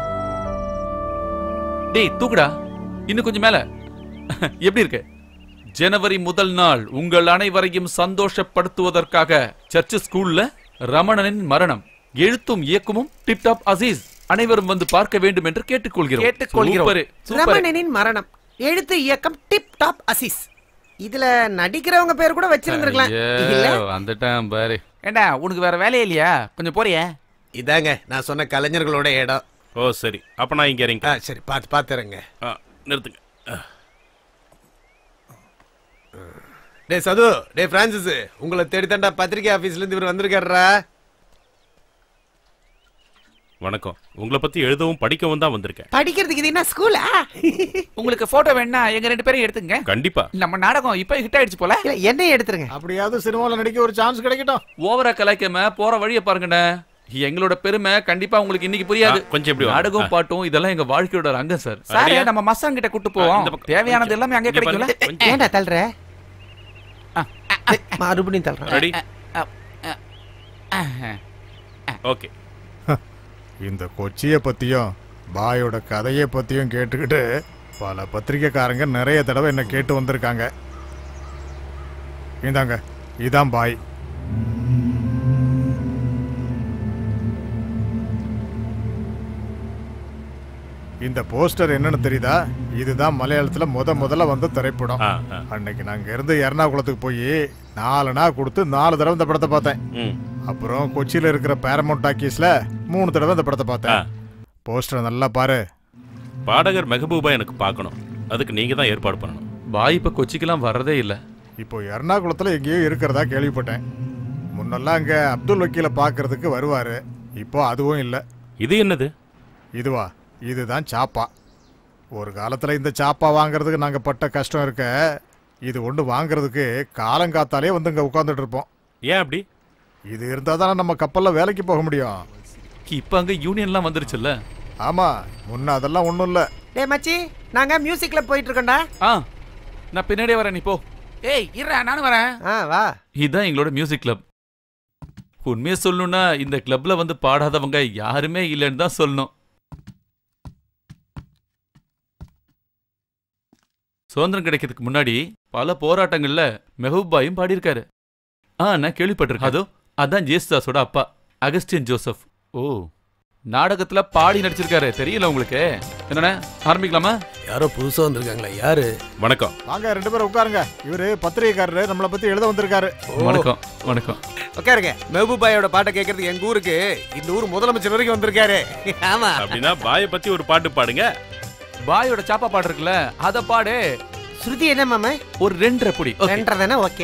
டேய் தூக்குடா இன்னும் கொஞ்சம் மேல எப்படி இருக்கு ஜனவரி முதல் நாள் உங்கள் அனைவரையும் சந்தோஷப்படுத்துவதற்காக சர்ச் ஸ்கூல்ல ரமணனின் மரணம் எழுத்தும் இயக்கமும் டிப்டாப் அசீஸ் அனைவரும் வந்து பார்க்க வேண்டும் என்று கேட்டுக்கொள்கிறோம் கேட்டுக்கொள்கிறோம். Super, super. ரமணனின் மரணம் எழுத்து இயக்கம் டிப் டாப் அசிஸ் இதுல நடிக்கிறவங்க பேர் கூட வச்சிருந்திருக்கலாம் இல்ல ஐயோ, வந்துட்டான் பாரு ஏண்டா உனக்கு வேற வேலையே இல்லையா கொஞ்சம் போறியே இதாங்க நான் சொன்ன கலைஞர்களோட இடம் ஓ சரி அப்ப நான் இங்க இறங்க சரி பார்த்து பார்த்துறேங்க நிறுத்துங்க ஆ. டே சது டே பிரான்சிஸ் உங்களை தேடித்தாண்டா பத்திரிகை ஆபீஸ்ல இருந்து இவர் வந்திருக்காருடா வணக்கம் உங்களை பத்தி எழுதவும் படிக்கவும் தான் வந்திருக்கேன் படிக்கிறதுக்கு இது என்ன ஸ்கூலா உங்களுக்கு போட்டோ வேணா எங்க ரெண்டு பேரும் எடுத்துங்க கண்டிப்பா நம்ம நாடகம் இப்ப ஹிட் ஆயிடுச்சு போல என்ன எடுத்துருங்க அப்படியாவது சினிமாவில் நடிக்க ஒரு சான்ஸ் கிடைக்கட்டும் ஓவரா கலாய்க்காம போற வழியை பாருங்கண்ணே எங்களோட பெருமை கண்டிப்பா உங்களுக்கு இன்னைக்கு புரியாது ஆ, கொஞ்சம் இப்படி வாங்க. நாடகம் ஆ. பாட்டும் இதெல்லாம் எங்க வாழ்க்கையோட ஒரு அங்கம் சார் சார் ரெடியா? நம்ம மசான் கிட்ட கூட்டு போவோம் இந்த பக்கம். தேவையானது எல்லாமே அங்கே இங்க கிடைக்கும்ல பாருங்க. கொஞ்சம். ஏன்டா தள்ளுற மறுபடியும் தள்ளுறேன் ரெடி ஓகே இந்த கொச்சியை பத்தியும் பாயோட கதையை பத்தியும் கேட்டுக்கிட்டு பல பத்திரிக்கைக்காரங்க நிறைய தடவை என்ன கேட்டு வந்திருக்காங்க இந்தாங்க இதான் பாய் இந்த போஸ்டர் என்னன்னு தெரியுதா இதுதான் மலையாளத்துல முத முதல்ல வந்த திரைப்படம் ஆ, ஆ. அன்னைக்கு நான் இங்க இருந்து எர்ணாகுளத்துக்கு போய் நாலு நாள் கொடுத்து நாலு தடவை இந்த படத்தை பார்த்தேன் ம் அப்புறம் கொச்சியில இருக்கிற பேரமௌண்ட் டாக்கீஸ்ல மூணு தடவை இந்த படத்தை ஆ. பார்த்தேன் போஸ்டர் நல்லா பாரு பாடகர் மெஹபூபா எனக்கு பார்க்கணும் அதுக்கு நீங்க தான் ஏற்பாடு பண்ணணும் பாய் இப்ப கொச்சிக்கெல்லாம் வர்றதே இல்ல இப்போ எர்ணாகுளத்துல எங்கேயோ இருக்கிறதா கேள்விப்பட்டேன் முன்னெல்லாம் அங்க அப்துல் வக்கீல பார்க்கறதுக்கு வருவாரு இப்போ அதுவும் இல்லை இது என்னது இதுவா இதுதான் சாப்பா ஒரு காலத்துல இந்த சாப்பா வாங்குறதுக்கு நாங்க பட்ட கஷ்டம் இருக்க இது ஒன்று வாங்குறதுக்கு காலங்காத்தாலே வந்து இங்க உட்காந்துட்டு இருப்போம் ஏன் அப்படி இது இருந்தா தானே நம்ம கப்பல்ல வேலைக்கு போக முடியும் இப்ப அங்க யூனியன்லாம் வந்துருச்சுல்ல ஆமா முன்ன அதெல்லாம் ஒன்றும் இல்லை டே மச்சி நாங்க மியூசிக் கிளப் போயிட்டு இருக்கோம்டா ஆ நான் பின்னாடியே வரேன் நீ போ ஏய் இருடா நானும் வரேன் ஆ வா இதுதான் எங்களோட மியூசிக் கிளப் உண்மையை சொல்லணும்னா இந்த கிளப்ல வந்து பாடாதவங்க யாருமே இல்லைன்னு தான் சொல்லணும் சுதந்திரம் கிடைக்கிறதுக்கு முன்னாடி பல போராட்டங்கள்ல மெஹபூபாயும் பாடியிருக்காரு ஆ நான் கேள்விப்பட்டிருக்கேன் அதோ அதான் ஜேசுதாஸோட அப்பா அகஸ்டின் ஜோசப் ஓ நாடகத்துல பாடி நடிச்சிருக்காரு தெரியல உங்களுக்கு என்னண்ணே ஆரம்பிக்கலாமா யாரோ புதுசா வந்திருக்காங்களே யாரு வணக்கம் வாங்க ரெண்டு பேரும் உட்காருங்க இவரு பத்திரிகைக்காரரு நம்மளை பத்தி எழுத வந்திருக்காரு வணக்கம் வணக்கம் உட்காருங்க மெஹபூபாயோட பாட்டை கேட்கறதுக்கு எங்க ஊருக்கு இந்த ஊர் முதலமைச்சர் வரைக்கும் வந்திருக்காரு ஆமா அப்படின்னா பாயை பத்தி ஒரு பாட்டு பாடுங்க பாயோட சாப்பா பாடு இருக்குல்ல அத பாடு ஸ்ருதி என்ன மாமா ஒரு ரெண்டரை பொடி Okay. ரெண்டரை ஓகே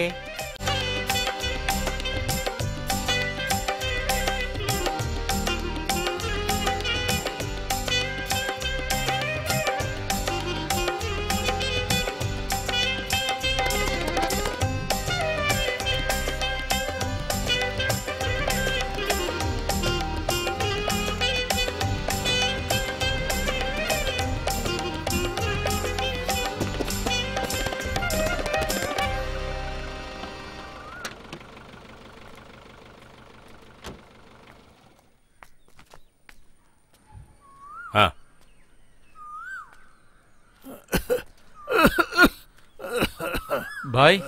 பாய்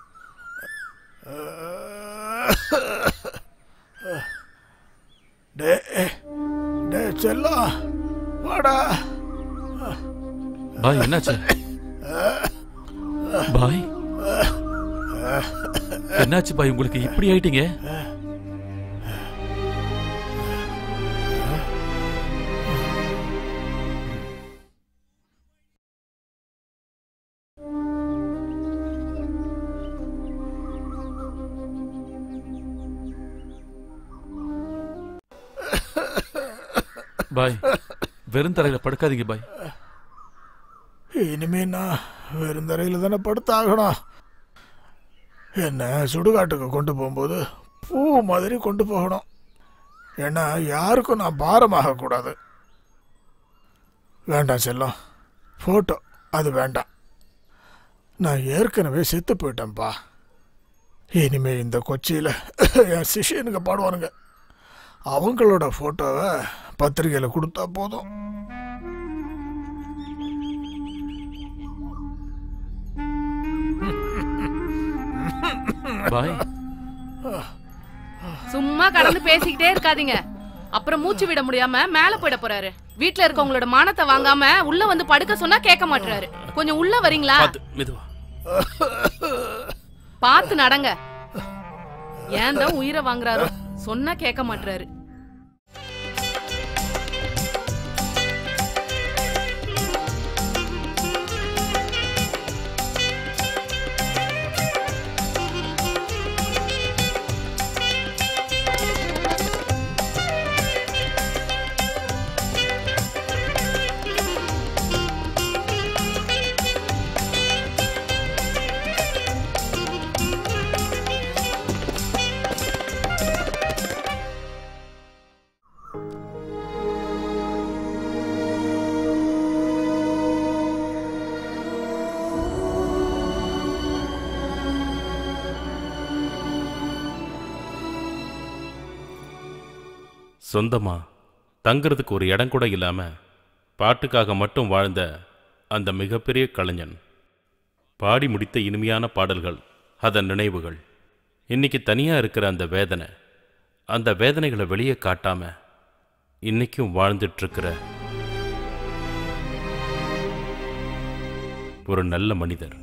டே டே செல்லம் வாடா பாய் என்னாச்சு பாய் என்னாச்சு பாய் உங்களுக்கு இப்படி ஆயிட்டீங்க பாய் வெறும் தரையில படுக்காதீங்க பாய் இனிமே நான் வெறும் தரையில் தானே படுத்தாகணும் என்ன சுடுகாட்டுக்கு கொண்டு போகும்போது பூ மாதிரி கொண்டு போகணும் ஏன்னா யாருக்கும் நான் பாரமாக கூடாது வேண்டாம் செல்லம் ஃபோட்டோ அது வேண்டாம் நான் ஏற்கனவே செத்து போயிட்டேன்ப்பா இனிமே இந்த கொச்சியில் என் சிஷியனுங்க பாடுவானுங்க அவங்களோட ஃபோட்டோவை பத்திரிகையில் கொடுத்தா போதும் பாய் சும்மா கடந்து பேசிக்கிட்டே இருக்காதீங்க அப்புறம் மூச்சு விட முடியாம மேல போயிட போறாரு வீட்ல இருக்கவங்களோட மானத்தை வாங்காம உள்ள வந்து படுக்க சொன்னா கேட்க மாட்டாரு கொஞ்சம் உள்ள வரீங்களா பாத்து மெதுவா பார்த்து நடங்க ஏன் தான் உயிரை வாங்குறாரோ சொன்னா கேட்க மாட்டாரு சொந்தமா தங்குறதுக்கு ஒரு இடம் கூட இல்லாம பாட்டுக்காக மட்டும் வாழ்ந்த அந்த மிகப்பெரிய கலைஞன் பாடி முடித்த இனிமையான பாடல்கள் அதன் நினைவுகள் இன்னைக்கு தனியா இருக்கிற அந்த வேதனை அந்த வேதனைகளை வெளியே காட்டாம இன்னைக்கும் வாழ்ந்துட்டு இருக்கிற ஒரு நல்ல மனிதர்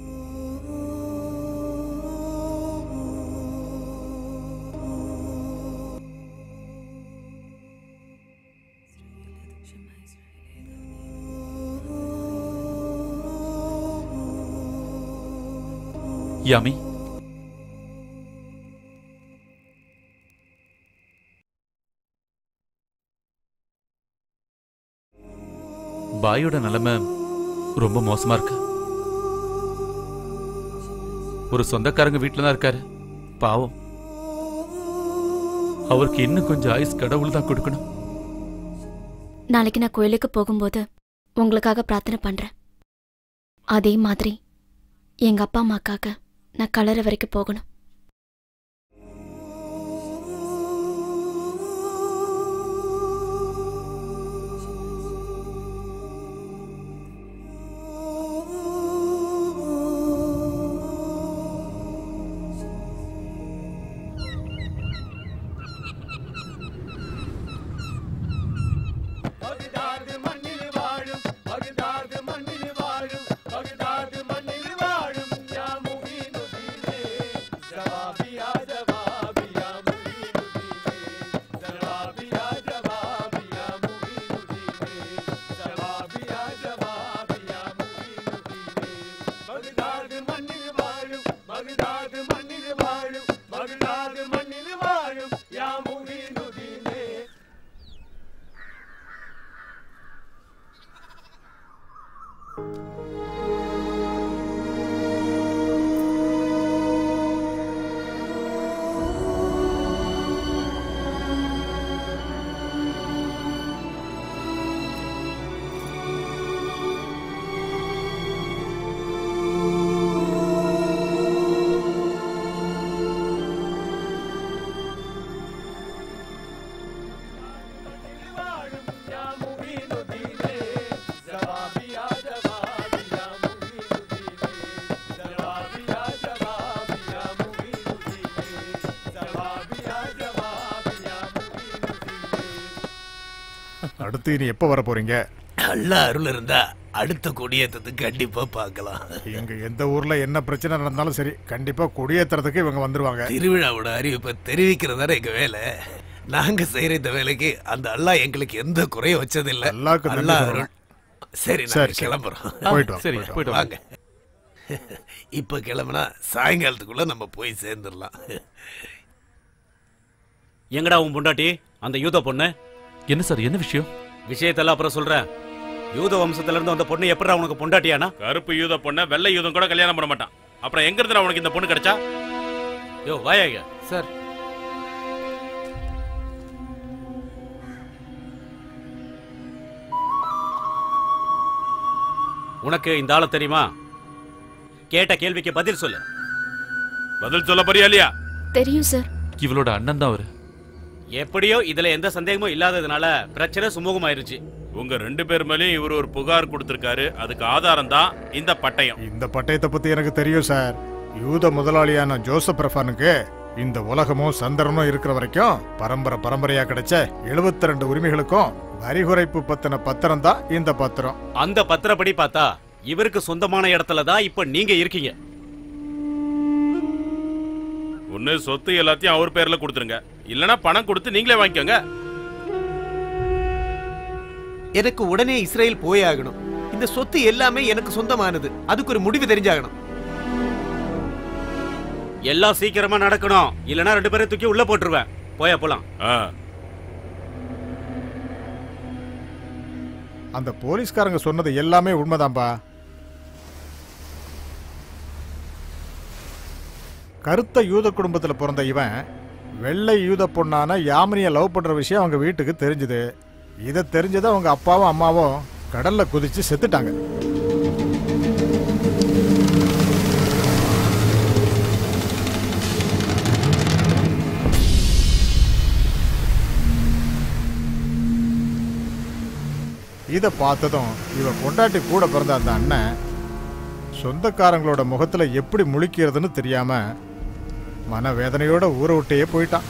யாமி பாயோட நிலைமை ரொம்ப மோசமா இருக்கு ஒரு சொந்தக்காரங்க வீட்டில் தான் இருக்காரு பாவம் அவருக்கு இன்னும் கொஞ்சம் ஆயுஸ் கடவுள் தான் கொடுக்கணும் நாளைக்கு நான் கோயிலுக்கு போகும்போது உங்களுக்காக பிரார்த்தனை பண்றேன் அதே மாதிரி எங்க அப்பா அம்மாக்காக நான் கலர வரைக்கும் போகணும் பகுதாது மண்ணில் வாழும் பகுதாது மண்ணில் வாழும் பகுதாது மண்ணில் வாழும் யா முகீனுதீனே ஜவாபியா ஜவாபியா முகீனுதீனே ஜவாபியா ஜவாபியா முகீனுதீனே ஜவாபியா ஜவாபியா முகீனுதீனே பகுதாது மண்ணில் வாழும் பகுதாது மண்ணில் வாழும் பகுதாது மண்ணில் வாழும் யா முகீனுதீனே ஆ அடுத்து இனி எப்போ வர போறீங்க நல்ல அருள் இருந்தா அடுத்த கொடியேற்றத்துக்கு கண்டிப்பா பார்க்கலாம் இங்க எந்த ஊர்ல என்ன பிரச்சனை நடந்தாலும் சரி கண்டிப்பா கொடியேத்துறதுக்கு இவங்க வந்துருவாங்க திருவிழாவோட அறிவிப்பை தெரிவிக்கிறதானே எங்க வேலை நாங்க செய்யற இந்த வேலைக்கு அந்த அல்லாஹ் எங்களுக்கு எந்த குறையும் வச்சதில்லை அல்லாஹ்க்கு நன்றி அல்லாஹ் சொல்லணும். அருள் சரி சரி, நாங்க சரி. கிளம்புறோம் போயிட்டு வாங்க, சரி, போயிட்டு போயிட்டு வாங்க. வாங்க இப்ப கிளம்புனா சாயங்காலத்துக்குள்ள நம்ம போய் சேர்ந்துடலாம் எங்கடா உன் பொண்டாட்டி அந்த யூத பொண்ணு என்ன சார் என்ன விஷயம் விஷயத்தெல்லாம் அப்புறம் சொல்றேன் யூத வம்சத்துல இருந்து அந்த பொண்ணு எப்படிடா உனக்கு பொண்டாட்டியானா கருப்பு யூத பொண்ண வெள்ளை யூதம் கூட கல்யாணம் பண்ண மாட்டான் அப்புறம் எங்க இருந்து உனக்கு இந்த பொண்ணு கிடைச்சா யோ வாயா சார் உனக்கு இந்த ஆளை தெரியுமா கேட்ட கேள்விக்கு பதில் சொல்லு பதில் சொல்ல போறியா இல்லையா தெரியும் சார் இவளோட அண்ணன் தான் அவரு எப்படியோ இதுல எந்த சந்தேகமும் இல்லாததுனால பிரச்சனை சுமூகமாயிருச்சு உங்க ரெண்டு பேர் மேலயும் இவர் ஒரு புகார் கொடுத்திருக்காரு அதுக்கு ஆதாரம் தான் இந்த பட்டயம் இந்த பட்டயத்தை பத்தி எனக்கு தெரியும் சார் யூத முதலாளியான ஜோசப் ரஃபானுக்கு இந்த உலகமும் சந்திரனும் இருக்கிற வரைக்கும் பரம்பரை பரம்பரையா கிடைச்ச 72 ரெண்டு உரிமைகளுக்கும் வரி குறைப்பு பத்தின பத்திரம் தான் இந்த பத்திரம் அந்த பத்திரப்படி பார்த்தா இவருக்கு சொந்தமான இடத்துல தான் இப்ப நீங்க இருக்கீங்க ஒண்ணு சொத்து எல்லாத்தையும் அவர் பேர்ல கொடுத்துருங்க இல்லனா பணம் கொடுத்து நீங்களே வாங்கிக்கோங்க எனக்கு உடனே இஸ்ரேல் போய் ஆகணும் இந்த சொத்து எல்லாமே எனக்கு சொந்தமானது அதுக்கு ஒரு முடிவு தெரிஞ்சாகணும் எல்லாம் சீக்கிரமா நடக்கணும் இல்லனா ரெண்டு பேரும் தூக்கி உள்ள போட்டுருவேன் போயா போலாம் அந்த போலீஸ்காரங்க சொன்னது எல்லாமே உண்மைதான்பா கருத்த யூத குடும்பத்துல பிறந்த இவன் வெள்ளை யூத பொண்ணான யாமினிய லவ் பண்ற விஷயம் அவங்க வீட்டுக்கு தெரிஞ்சுது இதை தெரிஞ்சது அவங்க அப்பாவும் அம்மாவும் கடல்ல குதிச்சு செத்துட்டாங்க இதை பார்த்ததும் இவ பொண்டாட்டி கூட பிறந்த அந்த அண்ணன் சொந்தக்காரங்களோட முகத்துல எப்படி முழிக்கிறதுன்னு தெரியாம மனவேதனையோட ஊரை விட்டே போயிட்டான்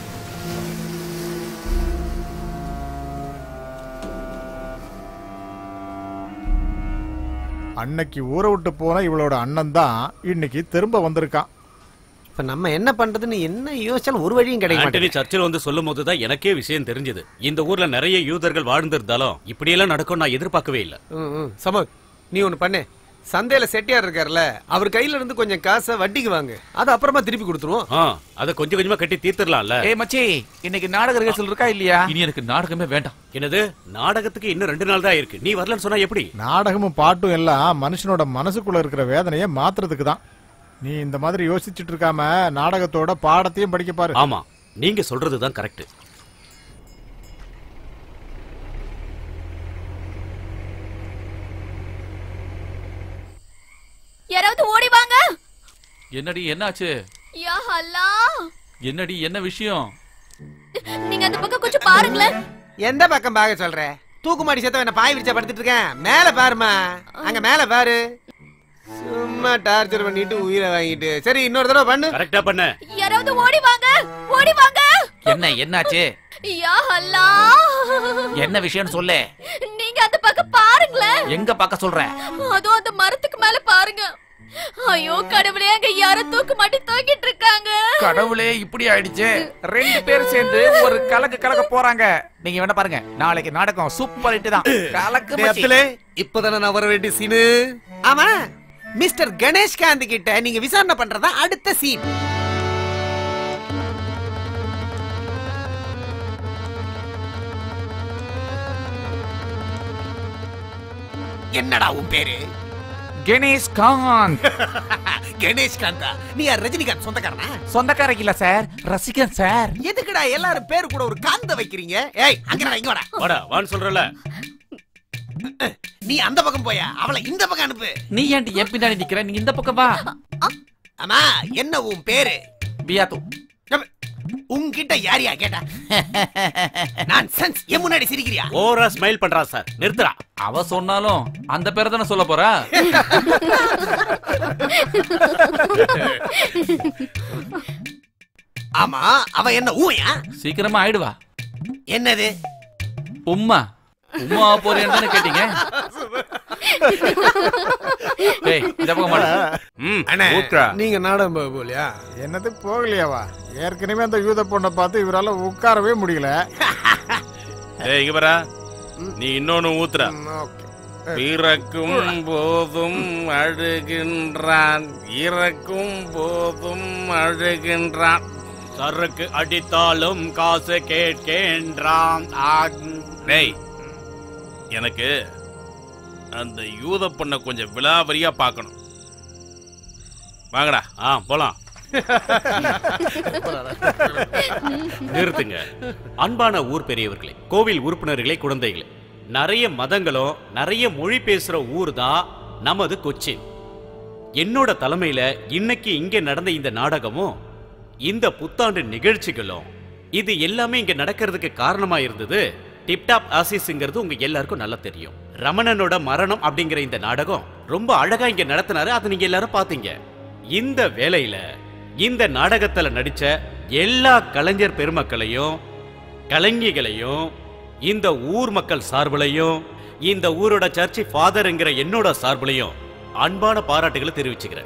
அன்னைக்கு ஊரை விட்டு போன இவளோட அண்ணன் தான் இன்னைக்கு திரும்ப வந்திருக்கான் இப்ப நம்ம என்ன பண்றதுன்னு என்ன யோசிச்சாலும் ஒரு வழியும் கிடைக்க ஆண்டனி மாட்டேங்குது சர்ச்சில் வந்து சொல்லும் போதுதான் எனக்கே விஷயம் தெரிஞ்சது இந்த ஊர்ல நிறைய யூதர்கள் வாழ்ந்திருந்தாலும் இப்படியெல்லாம் நடக்கும் நான் எதிர்பார்க்கவே இல்லை ம், ம். சமக் நீ ஒண்ணு பண்ணு சந்தையில செட்டியார் இருக்கார்ல அவர் கையில இருந்து கொஞ்சம் காசை வட்டிக்கு வாங்கு அது அப்புறமா திருப்பி கொடுத்துருவோம் ஆ அத கொஞ்சம் கொஞ்சமா கட்டி தீர்த்திடலாம்ல ஏய் மச்சி இன்னைக்கு நாடக ரிஹர்சல் இருக்கா இல்லையா இனி எனக்கு நாடகமே வேண்டாம் என்னது நாடகத்துக்கு இன்னும் ரெண்டு நாள் தான் இருக்கு நீ வரலன்னு சொன்னா எப்படி நாடகமும் பாட்டும் எல்லாம் மனுஷனோட மனசுக்குள்ள இருக்கிற வேதனையை மாத்துறதுக்கு தான் நீ இந்த மாதிரி யோசிச்சுட்டு இருக்காம நாடகத்தோட பாடத்தையும் படிக்க பாரு ஆமா நீங்க சொல்றதுதான் கரெக்ட் யாராவது ஓடி வாங்க என்னடி என்னாச்சு யா அல்லா என்னடி என்ன விஷயம் நீங்க அந்த பக்கம் கொஞ்சம் பாருங்களேன் எந்த பக்கம் பார்க்க சொல்ற தூக்குமாடி சேர்த்த என்ன பாய் விரிச்சா படுத்துட்டு இருக்கேன் மேல பாருமா அங்க மேல பாரு சும்மா டார்ச்சர் பண்ணிட்டு உயிரை வாங்கிட்டு சரி இன்னொரு தடவை பண்ணு கரெக்டா பண்ண யாராவது ஓடி வாங்க ஓடி வாங்க என்ன என்னாச்சு யா அல்லா என்ன விஷயம்னு சொல்லு நீங்க அந்த பக்கம் பாருங்களேன் எங்க பார்க்க சொல்ற அதோ அந்த மரத்துக்கு மேல பாருங்க ஐயோ கடவுளே அங்க யாரோ தூக்கு மாட்டி தூக்கிட்டு இருக்காங்க கடவுளே இப்படி ஆயிடுச்சு ரெண்டு பேரும் சேர்ந்து ஒரு கலக்கு கலக்க போறாங்க நீங்க வேணா பாருங்க நாளைக்கு நாடகம் சூப்பர் ஹிட் தான் கலக்கு மச்சி. நேரத்துல இப்பதானே நான் வர வேண்டிய சீனு ஆமா மிஸ்டர் கணேஷ் காந்த் கிட்ட நீங்க விசாரணை பண்றதா அடுத்த சீன் என்னடா உன் பேரு கணேஷ் காந்த் கணேஷ் காந்தா நீ யார் ரஜினிகாந்த் சொந்தக்காரனா சொந்தக்காரங்க இல்ல சார் ரசிகன் சார் எதுக்குடா எல்லாரும் பேரு கூட ஒரு காந்த வைக்கிறீங்க ஏய் அங்கடா இங்க வாடா வாடா வான்னு சொல்றல நீ அந்த பக்கம் போயா அவளை இந்த பக்கம் அனுப்பு நீ ஏன்டி என் பின்னாடி நிக்கிற நீ இந்த பக்கம் வா அம்மா என்ன உன் பேரு பியாத்து உன்கிட்ட யாரியா கேட்டா நான் சென்ஸ் என் முன்னாடி சிரிக்கிறியா ஓவரா ஸ்மைல் பண்றா சார் நிறுத்துறா அவ சொன்னாலும் அந்த பேரை தானே சொல்ல போறா ஆமா அவ என்ன ஊயா சீக்கிரமா ஆயிடுவா என்னது உம்மா உமா போறேன்னு தானே கேட்டீங்க ஏய் இந்த பக்கம் மாடு ம் அண்ணே ஊத்துறா. நீங்க நாடகம் போக போலியா என்னது போகலையாவா ஏற்கனவே அந்த யூத பொண்ணை பார்த்து இவரால உட்காரவே முடியல ஏய் இங்க பாரா நீ இன்னொன்னு ஊத்துற ஓகே பிறக்கும் போதும் அழுகின்றான் இறக்கும் போதும் அழுகின்றான் சருக்கு அடித்தாலும் காசு கேட்கின்றான் டேய் எனக்கு அந்த யூத பொண்ணை கொஞ்சம் விலாவரியா பார்க்கணும் வாங்கடா ஆ போலாம் நிறுத்துங்க அன்பான ஊர் பெரியவர்களே கோவில் உறுப்பினர்களே குழந்தைகளே நிறைய மதங்களும் நிறைய மொழி பேசுற ஊர் தான் நமது கொச்சின் என்னோட தலைமையில இன்னைக்கு இங்க நடந்த இந்த நாடகமும் இந்த புத்தாண்டு நிகழ்ச்சிகளும் இது எல்லாமே இங்க நடக்கிறதுக்கு காரணமா இருந்தது டிப்டாப் ஆசிஸ்ங்கிறது உங்க எல்லாருக்கும் நல்லா தெரியும் ரமணனோட மரணம் அப்படிங்கிற இந்த நாடகம் ரொம்ப அழகா இங்க நடத்தினாரு அதை நீங்க எல்லாரும் பாத்தீங்க இந்த வேலையில இந்த நாடகத்துல நடிச்ச எல்லா கலைஞர் பெருமக்களையும் கலைஞிகளையும் இந்த ஊர் மக்கள் சார்பிலையும் இந்த ஊரோட சர்ச்சி ஃபாதர்ங்கிற என்னோட சார்பிலையும் அன்பான பாராட்டுகளை தெரிவிச்சுக்கிறேன்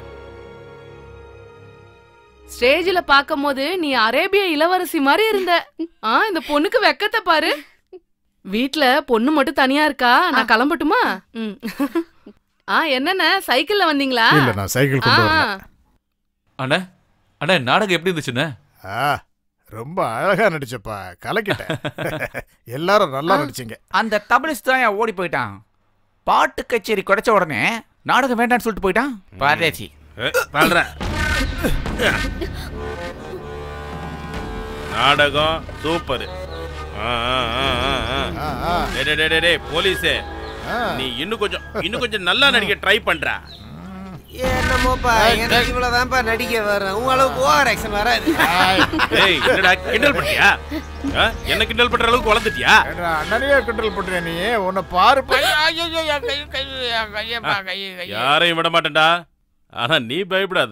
ஸ்டேஜ்ல பாக்கும்போது நீ அரேபிய இளவரசி மாதிரி இருந்த ஆ இந்த பொண்ணுக்கு வெக்கத்தை பாரு வீட்ல பொண்ணு மட்டும் தனியா இருக்கா நான் கிளம்பட்டுமா ம். ஆ என்னண்ணே சைக்கிள்ல வந்தீங்களா இல்ல நான் சைக்கிள் கொண்டு ஆ, வரல அண்ணே அண்ணே நாடகம் எப்படி இருந்துச்சுண்ணே ஆ ரொம்ப அழகா நடிச்சப்பா கலக்கிட்டேன் எல்லாரும் நல்லா நடிச்சீங்க அந்த தபலிஸ்ட் தான் ஓடி போயிட்டான் பாட்டு கச்சேரி குடைச்ச உடனே நாடகம் வேண்டாம்னு சொல்லிட்டு போயிட்டான் பாரதேசி பாடுற நாடகம் சூப்பர் போலீஸே நீ இன்னும் கொஞ்சம் இன்னும் கொஞ்சம் நல்லா நடிக்க ட்ரை பண்ற என்னமோப்பா எனக்கு இவ்வளவுதான்ப்பா நடிக்க வரும் உங்க அளவுக்கு ஓவர் ஆக்ஷன் வராது ஏய் என்னடா கிண்டல் பண்ணியா ஆ? என்ன கிண்டல் பண்ற அளவுக்கு வளர்ந்துட்டியா ஏண்டா, அண்ணனையே கிண்டல் பண்றியா நீ உன்னை பாரு பாரு. யாரையும் விட மாட்டேன்டா ஆனா நீ பயப்படாத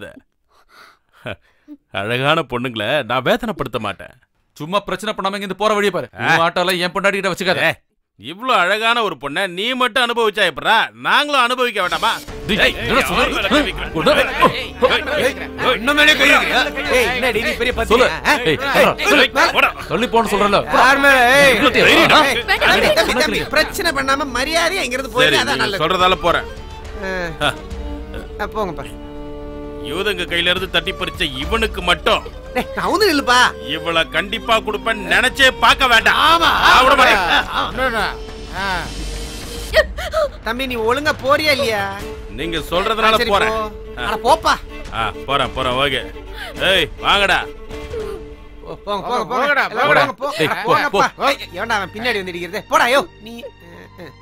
அழகான பொண்ணுங்களை நான் வேதனைப்படுத்த மாட்டேன் சும்மா பிரச்சனை பண்ணாம இங்க போற வழியை பாரு உன் ஆட்டோல என் பொண்டாட்டி கிட்ட வச்சுக்காத ஏய், இவ்ளோ அழகான ஒரு பொண்ணை நீ மட்டும் அனுபவிச்சா எப்படா நாங்களும் அனுபவிக்க வேண்டாமா டேய், ஏய், என்னடா சொல்ற? அவன் மேல கை வைக்கிறேன். கொண்டு வா. இன்னும் மேலே கை வைக்கிறியா? ஏய், என்னடி நீ பெரிய சொல்லு பத்திரிக்கை, ஆ? ஏய், சொல்றா, சொல்லு. போடா. சொல்லி போன்னு சொல்றல யார் மேல? ஏய், இவ்வளவு தைரியம், ஆ? ஏய், தம்பி, தம்பி, தம்பி, பிரச்சனை பண்ணாம மரியாதையா இங்கிருந்து சரி போயிரு அதான் நீ நல்லது சொல்றதால போறேன் ஆ. ஆ, போங்கப்பா யூதங்க கையில இருந்து தட்டி பறிச்ச இவனுக்கு மட்டும் டேய், நான் வந்து நில்லுப்பா இவள கண்டிப்பா கொடுப்பேன் நினைச்சே பார்க்க வேண்டாம் ஆமா நான் விட மாட்டேன். என்னண்ணா? ஆ. தம்பி நீ ஒழுங்கா போறியா இல்லையா நீங்க சொல்றதுனால சரி, போறேன் போ. அட போப்பா ஆ, போறேன் போறேன் ஓகே ஏய் வாங்கடா போ, போங்க போங்க போங்க போங்கடா, எல்லாரும் போங்கடா. போங்க, போ. டேய், அட, போ, போங்கப்பா. ஏய், எவன்டா அவன் பின்னாடி வந்து இடிக்கிறது போடா யோ நீ ஆ, ஆ.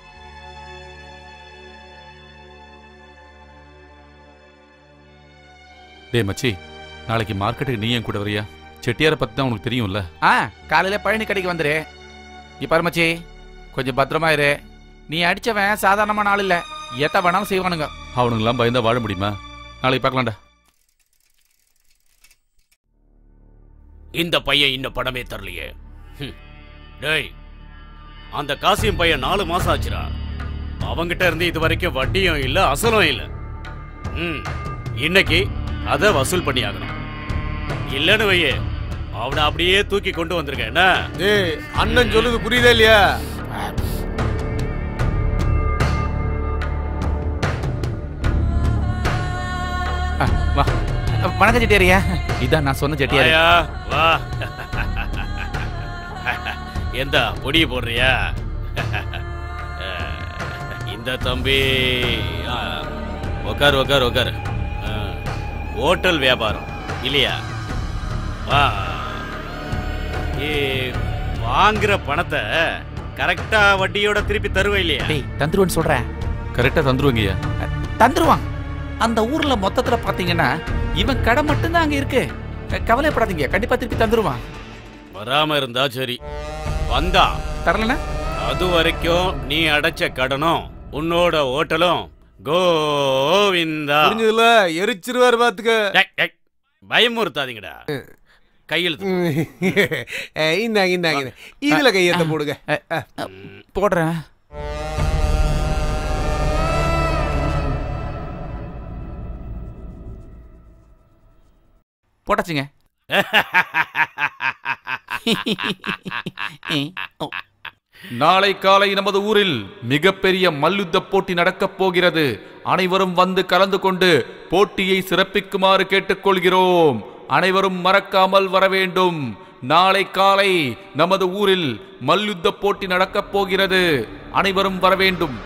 டேய் மச்சி நாளைக்கு மார்க்கெட்டுக்கு நீ என் கூட வரியா செட்டியார பத்தி தான் உனக்கு தெரியும்ல ஆ காலையில பழனி கடைக்கு வந்துரு இப்ப பாரு மச்சி கொஞ்சம் பத்திரமா இரு நீ அடிச்சவன் சாதாரணமான ஆள் இல்ல எத்த வேணாலும் செய்வானுங்க அவனுங்கெல்லாம் பயந்தா வாழ முடியுமா நாளைக்கு பார்க்கலாம்டா இந்த பையன் இன்னும் பணமே தரலையே ஹம். டேய் அந்த காசியம் பையன் நாலு மாசம் ஆச்சுடா அவங்கிட்ட இருந்து இது வரைக்கும் வட்டியும் இல்ல அசலும் இல்ல ம் இன்னைக்கு அதை வசூல் பண்ணி ஆகணும் இல்லன்னு வையே அவனை அப்படியே தூக்கி கொண்டு வந்திருக்கேன் என்ன ஏய் அண்ணன் சொல்லுது புரியுதா இல்லையா ஆ, வா வணக்கம் செட்டியாரியா இதான் நான் சொன்ன செட்டியாரி வாயா, வா எந்த பொடிய போடுறியா இந்த தம்பி ஆ, உக்கார் உக்கார் உக்கார் ஆ, ஹோட்டல் வியாபாரம் இல்லையா வா ஏ வாங்குற பணத்தை கரெக்டா வட்டியோட திருப்பி தருவேன் இல்லையா டேய் தந்துருவன்னு சொல்றேன் கரெக்டா தந்துருவீங்கய்யா தந்துருவான் அந்த ஊர்ல மொத்தத்துல பாத்தீங்கன்னா இவன் கடை மட்டும்தான் அங்க இருக்கு க- கவலைப்படாதீங்க கண்டிப்பா திருப்பி தந்துருவான் வராம இருந்தா சரி வந்தா தரலனா அது வரைக்கும் நீ அடைச்ச கடனும் உன்னோட ஹோட்டலும் கோவிந்தா புரிஞ்சதுல எரிச்சிருவாரு பாத்துக்க டேய், டேய், பயமுறுத்தாதீங்கடா கையெழுத்து அஹ், இந்தாங்க இந்தாங்க இதுல கையெழுத்த போடுங்க போடுறேன் போட்டாச்சுங்க நாளை காலை நமது ஊரில் மிகப்பெரிய மல்யுத்த போட்டி நடக்கப் போகிறது அனைவரும் வந்து கலந்து கொண்டு போட்டியை சிறப்பிக்குமாறு கேட்டுக்கொள்கிறோம் அனைவரும் மறக்காமல் வர வேண்டும் நாளை காலை நமது ஊரில் மல்யுத்த போட்டி நடக்கப் போகிறது அனைவரும் வர வேண்டும்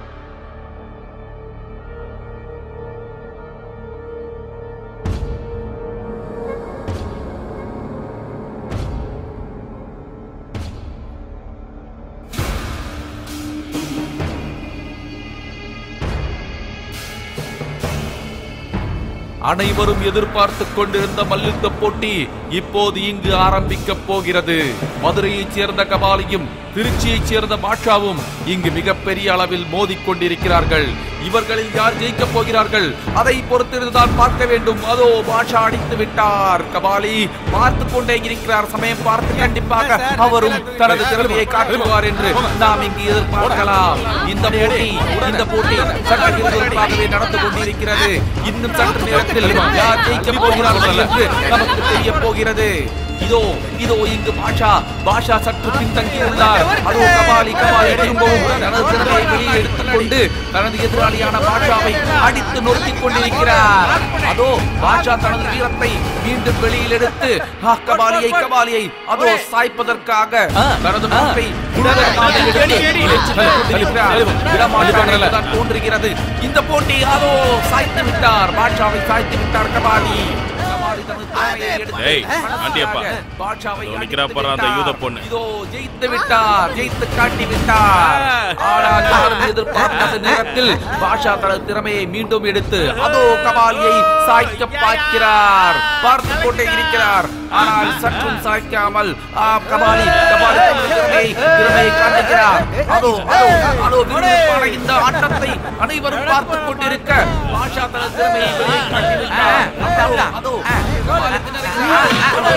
அனைவரும் எதிர்பார்த்துக் கொண்டிருந்த மல்யுத்த போட்டி இப்போது இங்கு ஆரம்பிக்கப் போகிறது மதுரையைச் சேர்ந்த கபாலியும் திருச்சியைச் சேர்ந்த பாட்ஷாவும் இங்கு மிகப்பெரிய அளவில் மோதிக் கொண்டிருக்கிறார்கள் இவர்களில் யார் ஜெயிக்கப் போகிறார்கள் அதை பொறுத்திருந்துதான் பார்க்க வேண்டும் அதோ பாட்ஷா அடித்து விட்டார் கபாலி பார்த்து கொண்டே இருக்கிறார் சமயம் பார்த்து கண்டிப்பாக அவரும் தனது திறமையை காட்டுவார் என்று நாம் இங்கு எதிர்பார்க்கலாம் இந்த போட்டி இந்த போட்டி சற்று விறுவிறுப்பாகவே நடந்து கொண்டிருக்கிறது இன்னும் சற்று நேரத்தில் யார் ஜெயிக்கப் போகிறார்கள் என்று நமக்கு தெரிய போகிறது இதோ இதோ இங்கு பாஷா பாஷா சற்று பின்தங்கியுள்ளார் அதோ கபாலி கபாலி திரும்பவும் தனது திறமையை வெளியே எடுத்துக்கொண்டு தனது எதிராளியான பாஷாவை அடித்து நொறுக்கிக் கொண்டிருக்கிறார் அதோ பாஷா தனது வீரத்தை மீண்டும் வெளியில் எடுத்து ஆ, கபாலியை கபாலியை அதோ சாய்ப்பதற்காக தனது நோக்கை உடனடியாக எடுத்து முயற்சித்துக் கொண்டிருக்கிறார். விடமாட்டார் தான் தோன்றுகிறது இந்த போட்டி அதோ சாய்த்து விட்டார் பாட்ஷாவை சாய்த்து விட்டார் கபாலி கபாலி தனது திறமையை எடுத்து ஏய், ஆண்டியப்பா. பாட்ஷாவை இதோ அடித்து நிக்கிறா பாரு அந்த விட்டார். யூத பொண்ணு. இதோ ஜெயித்து விட்டார் ஜெயித்து காட்டி விட்டார் ஆனால் யாரும் எதிர்பார்க்காத நேரத்தில் பாஷா தனது திறமையை மீண்டும் எடுத்து அதோ கபாலியை சாய்க்க பார்க்கிறார் பார்த்து கொண்டே இருக்கிறார் ஆனால் சற்றும் சாய்க்காமல் ஆ, கபாலி கபாலி தனது திறமையை திறமையை காட்டுகிறார் அதோ அதோ அதோ விறுவிறுப்பான இந்த ஆட்டத்தை அனைவரும் பார்த்து கொண்டிருக்க பாஷா தனது திறமையை வெளியே காட்டிவிட்டார் அதோ அதோ கபாலி திணறுகிறார். அதோ,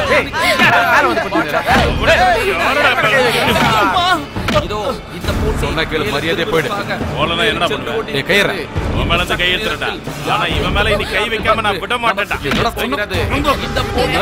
இதோ இந்த போட்டி சொன்னா கேளு, மரியாதையா போயிடு. போலனா என்னடா பண்ற? ஏய், கயிறு. உன் மேல இருந்து கை எடுத்துடுடா. ஆனா இவன் மேல இனி கை வைக்காம நான் விட மாட்டேன்டா. என்னடா சொன்னது? இந்த போட்டி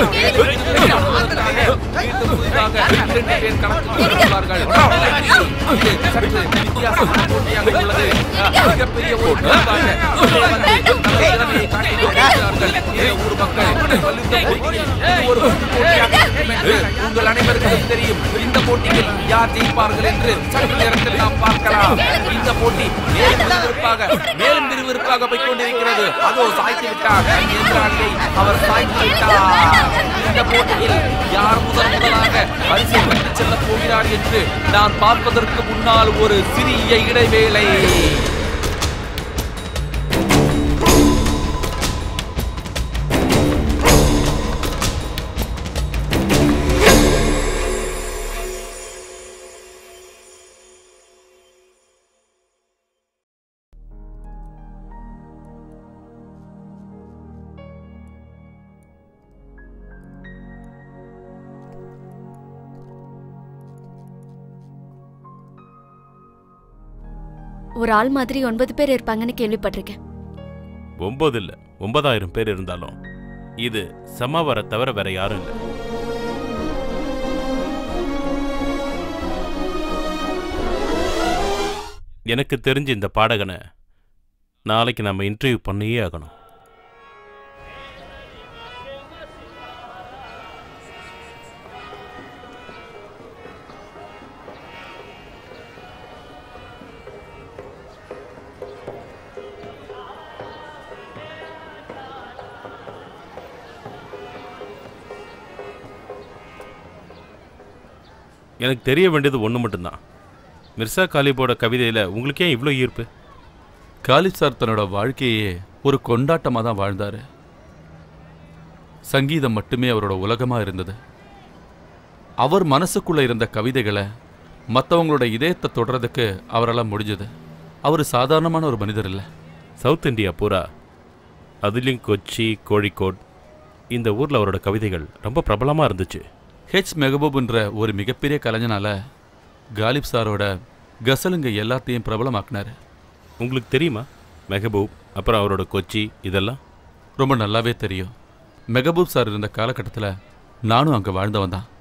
மீண்டும் புதிதாக இரண்டு பேர் கலந்து கொள்கிறார்கள். இது சற்று வித்தியாசமான போட்டியாக உள்ளது. மிகப்பெரிய ஒரு போட்டியாக உள்ளே வந்து தங்கள் திறமையை காட்டிக் கொண்டிருக்கிறார்கள். இந்த ஊர் மக்கள் வலுத்த போட்டியில் இது ஒரு போட்டியாக இருக்கும் என்று உங்கள் அனைவருக்கும் தெரியும் இந்த போட்டியில் யார் ஜெயிப்பார்கள் என்று சற்று நேரத்தில் நாம் பார்க்கலாம் இந்த போட்டி மேலும் விறுவிறுப்பாக மேலும் விறுவிறுப்பாக போய் கொண்டிருக்கிறது அதோ சாய்த்து விட்டார் தன் எதிராளியை அவர் சாய்த்து விட்டார் இந்த போட்டியில் யார் முதல் முதலாக பரிசை பெற்றுச் செல்லப் போகிறார் என்று நான் பார்ப்பதற்கு முன்னால் ஒரு சிறிய இடைவேளை ஒரு ஆள் மாதிரி ஒன்பது பேர் இருப்பாங்கன்னு கேள்விப்பட்டிருக்கேன் ஒன்பது இல்ல ஒன்பதாயிரம் பேர் இருந்தாலும் இது சமாவரை தவிர வேற யாரும் இல்ல எனக்கு தெரிஞ்ச இந்த பாடகனை நாளைக்கு நம்ம இன்டர்வியூ பண்ணியே ஆகணும் எனக்கு தெரிய வேண்டியது ஒன்று மட்டும்தான் மிர்சா காலிபோட கவிதையில் உங்களுக்கு ஏன் இவ்வளோ ஈர்ப்பு காலித் சார் தன்னோட வாழ்க்கையே ஒரு கொண்டாட்டமாக தான் வாழ்ந்தாரு சங்கீதம் மட்டுமே அவரோட உலகமா இருந்தது அவர் மனசுக்குள்ள இருந்த கவிதைகளை மற்றவங்களோட இதயத்தை தொடர்றதுக்கு அவரால் முடிஞ்சது அவர் சாதாரணமான ஒரு மனிதர் இல்லை சவுத் இந்தியா பூரா அதுலேயும் கொச்சி கோழிக்கோட் இந்த ஊர்ல அவரோட கவிதைகள் ரொம்ப பிரபலமா இருந்துச்சு ஹெச் மெகபூப்ன்ற ஒரு மிகப்பெரிய கலைஞனால காலிப் சாரோட கசலுங்க எல்லாத்தையும் பிரபலமாக்குனாரு உங்களுக்கு தெரியுமா மெஹபூப் அப்புறம் அவரோட கொச்சி இதெல்லாம் ரொம்ப நல்லாவே தெரியும் மெகபூப் சார் இருந்த காலகட்டத்தில் நானும் அங்கே வாழ்ந்தவன் தான்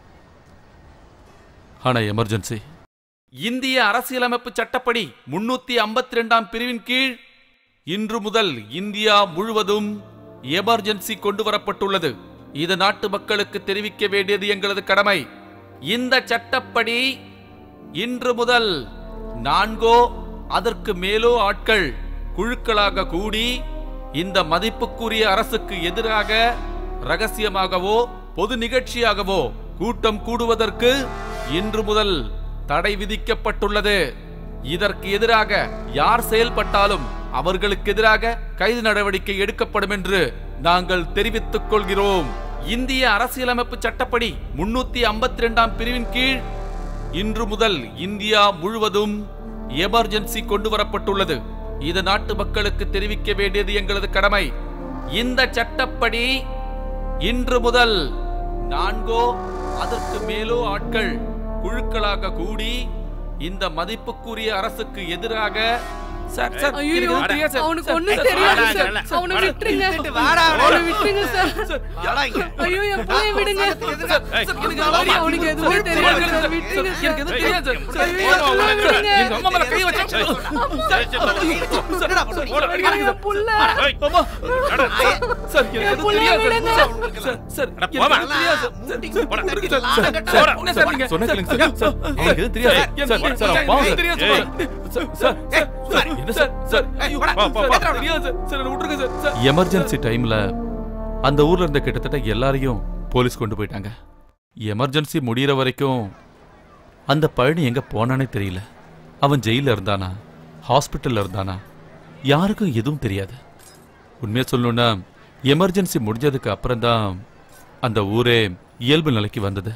ஆனால் எமர்ஜென்சி இந்திய அரசியலமைப்பு சட்டப்படி முன்னூத்தி ஐம்பத்தி ரெண்டாம் பிரிவின் கீழ் இன்று முதல் இந்தியா முழுவதும் எமர்ஜென்சி கொண்டு வரப்பட்டுள்ளது இது நாட்டு மக்களுக்கு தெரிவிக்க வேண்டியது எங்களது கடமை இந்த சட்டப்படி இன்று முதல் நான்கோ அதற்கு மேலோ ஆட்கள் குழுக்களாக கூடி இந்த மதிப்புக்குரிய அரசுக்கு எதிராக ரகசியமாகவோ பொது நிகழ்ச்சியாகவோ கூட்டம் கூடுவதற்கு இன்று முதல் தடை விதிக்கப்பட்டுள்ளது இதற்கு எதிராக யார் செயல்பட்டாலும் அவர்களுக்கு எதிராக கைது நடவடிக்கை எடுக்கப்படும் என்று நாங்கள் தெரிவித்துக் கொள்கிறோம் இந்திய அரசியலமைப்பு சட்டப்படி முன்னூத்தி ஐம்பத்தி ரெண்டாம் பிரிவின் கீழ் இன்று முதல் இந்தியா முழுவதும் எமர்ஜென்சி கொண்டு வரப்பட்டுள்ளது இது நாட்டு மக்களுக்கு தெரிவிக்க வேண்டியது எங்களது கடமை இந்த சட்டப்படி இன்று முதல் நான்கோ அதற்கு மேலோ ஆட்கள் குழுக்களாக கூடி இந்த மதிப்புக்குரிய அரசுக்கு எதிராக சார் சார் ஐயோ, எனக்கு எதுவும் தெரியாது சார். அவனுக்கு சார், ஒண்ணும் சார், தெரியாது வாடா, சார். வாடா, அவனை வாடா. விட்டுருங்க. இழுத்துட்டு வாடா, வாடா. அவனை விட்டுருங்க சார். வாடா இங்க. ஐயோ, என் பிள்ளைய விடுங்க. சார், சார், எனக்கு அவனுக்கு தெரியாது. அவனுக்கு எதுவுமே சார், தெரியாது சார், சார். விட்டுருங்க சார், எனக்கு எதுவும் தெரியாது சார். சார், ஐயோ, போடா, என் பிள்ளைய சார், விடுங்க. எங்க அம்மா மேல கை வச்சா சார், சார், சார், சார், ஐயோ, என் புள்ள. அம்மா. சார், எனக்கு என் எதுவும் புள்ளைய தெரியாது விடுங்க. சார். சார், சார், எனக்கு எதுவும் தெரியாது சார். சார், சார், விடுங்க சார். சார், சார், என்ன சார் நீங்க? சொன்ன சார், கேளுங்க சார். சார், அவனுக்கு எதுவும் தெரியாது. சார், சார், எனக்கு சார், எனக்கு பாவம் சார். தெரியாது சார். சார், சார், சார், என்ன சார், சார், ஐயோ, சார், தெரியாது சார். சார், என்னை விட்டுருங்க சார். சார், எமர்ஜென்சி டைம்ல அந்த ஊர்ல இருந்த கிட்டத்தட்ட எல்லாரையும் போலீஸ் கொண்டு போயிட்டாங்க எமர்ஜென்சி முடியிற வரைக்கும் அந்த பழனி எங்க போனானே தெரியல அவன் ஜெயில இருந்தானா ஹாஸ்பிட்டல்ல இருந்தானா யாருக்கும் எதுவும் தெரியாது உண்மையா சொல்லணும்னா எமர்ஜென்சி முடிஞ்சதுக்கு அப்புறம் தான் அந்த ஊரே இயல்பு நிலைக்கு வந்தது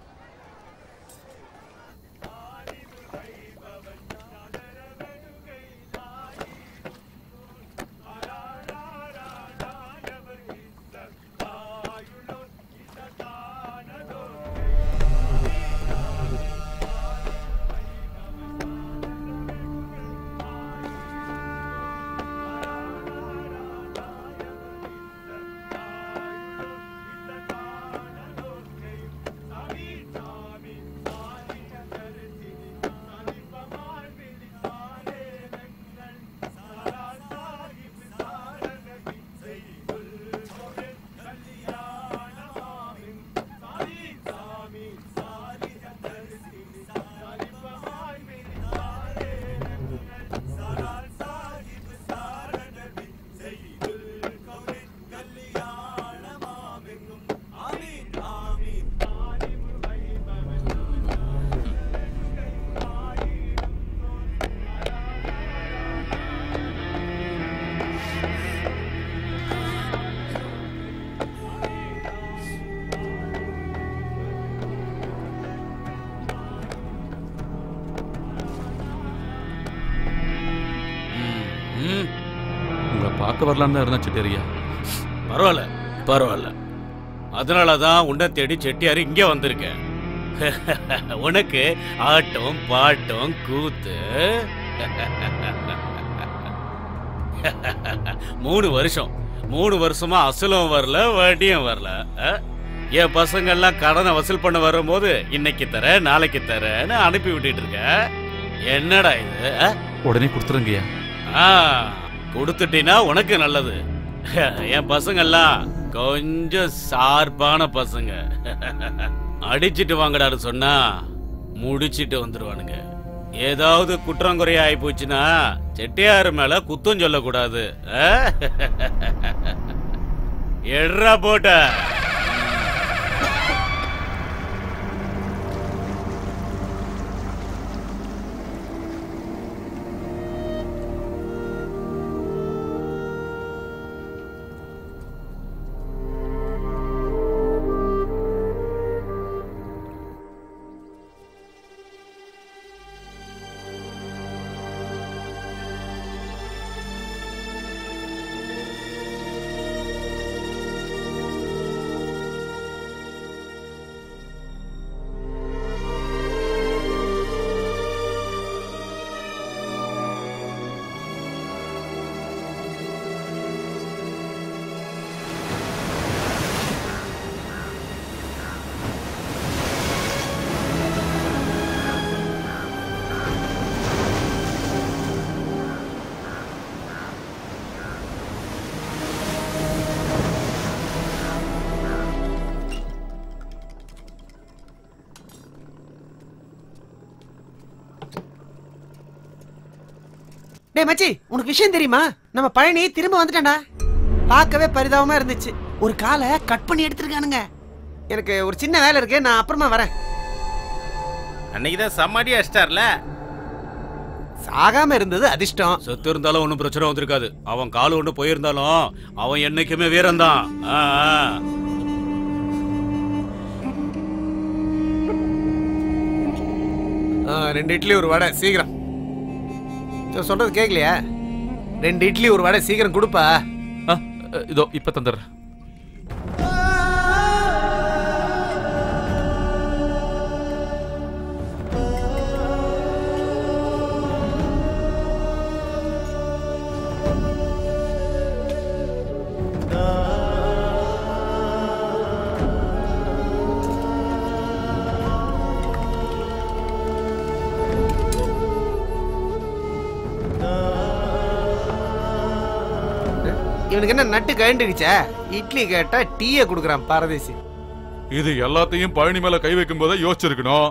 ம் உங்களை பார்க்க வரலான்னு தான் இருந்தேன் சிட்டேரியா பரவாயில்ல பரவாயில்ல அதனால தான் உன்னை தேடி செட்டியார் இங்கே வந்திருக்கேன் உனக்கு ஆட்டம் பாட்டம் கூத்து மூணு வருஷம் மூணு வருஷமா அசலும் வரல வட்டியும் வரல அஹ்? என் பசங்கெல்லாம் கடனை வசூல் பண்ண வரும்போது இன்னைக்கு தர நாளைக்கு தரேன்னு அனுப்பி விட்டுட்டு இருக்க என்னடா இது அஹ்? உடனே கொடுத்துருங்கய்யா ஆ கொடுத்துட்டீன்னா உனக்கு நல்லது என் பசங்கெல்லாம் கொஞ்சம் சார்பான பசங்க அடிச்சிட்டு வாங்கடான்னு சொன்னா முடிச்சிட்டு வந்துருவானுங்க ஏதாவது குற்றங்குறையா ஆகி போச்சுன்னா செட்டியார் மேல குத்தம் சொல்லக்கூடாது ஆ? எட்ரா போட்ட டேய் மச்சி உனக்கு விஷயம் தெரியுமா நம்ம பழனி திரும்ப வந்துட்டான்டா பார்க்கவே பரிதாபமா இருந்துச்சு ஒரு காலை கட் பண்ணி எடுத்திருக்கானுங்க எனக்கு ஒரு சின்ன வேலை இருக்கு நான் அப்புறமா வரேன் அன்னைக்கு தான் சம்மாடி அடிச்சிட்டார்ல சாகாம இருந்தது அதிர்ஷ்டம் செத்து இருந்தாலும் ஒன்றும் பிரச்சனை வந்திருக்காது அவன் கால் ஒன்று போயிருந்தாலும் அவன் என்னைக்குமே வீரன்தான் ஆ, ஆ. ஆ, ரெண்டு இட்லி ஒரு வடை சீக்கிரம் சரி, சொல்றது கேட்கலையா ரெண்டு இட்லி ஒரு வடை சீக்கிரம் கொடுப்பா ஆ, இதோ இப்ப தந்துடுறேன் இவனுக்கு என்ன நட்டு கழண்டுக்குச்சா இட்லி கேட்டா டீயை கொடுக்குறான் பாரதேசி இது எல்லாத்தையும் பழனி மேல கை வைக்கும் போதே யோசிச்சிருக்கணும்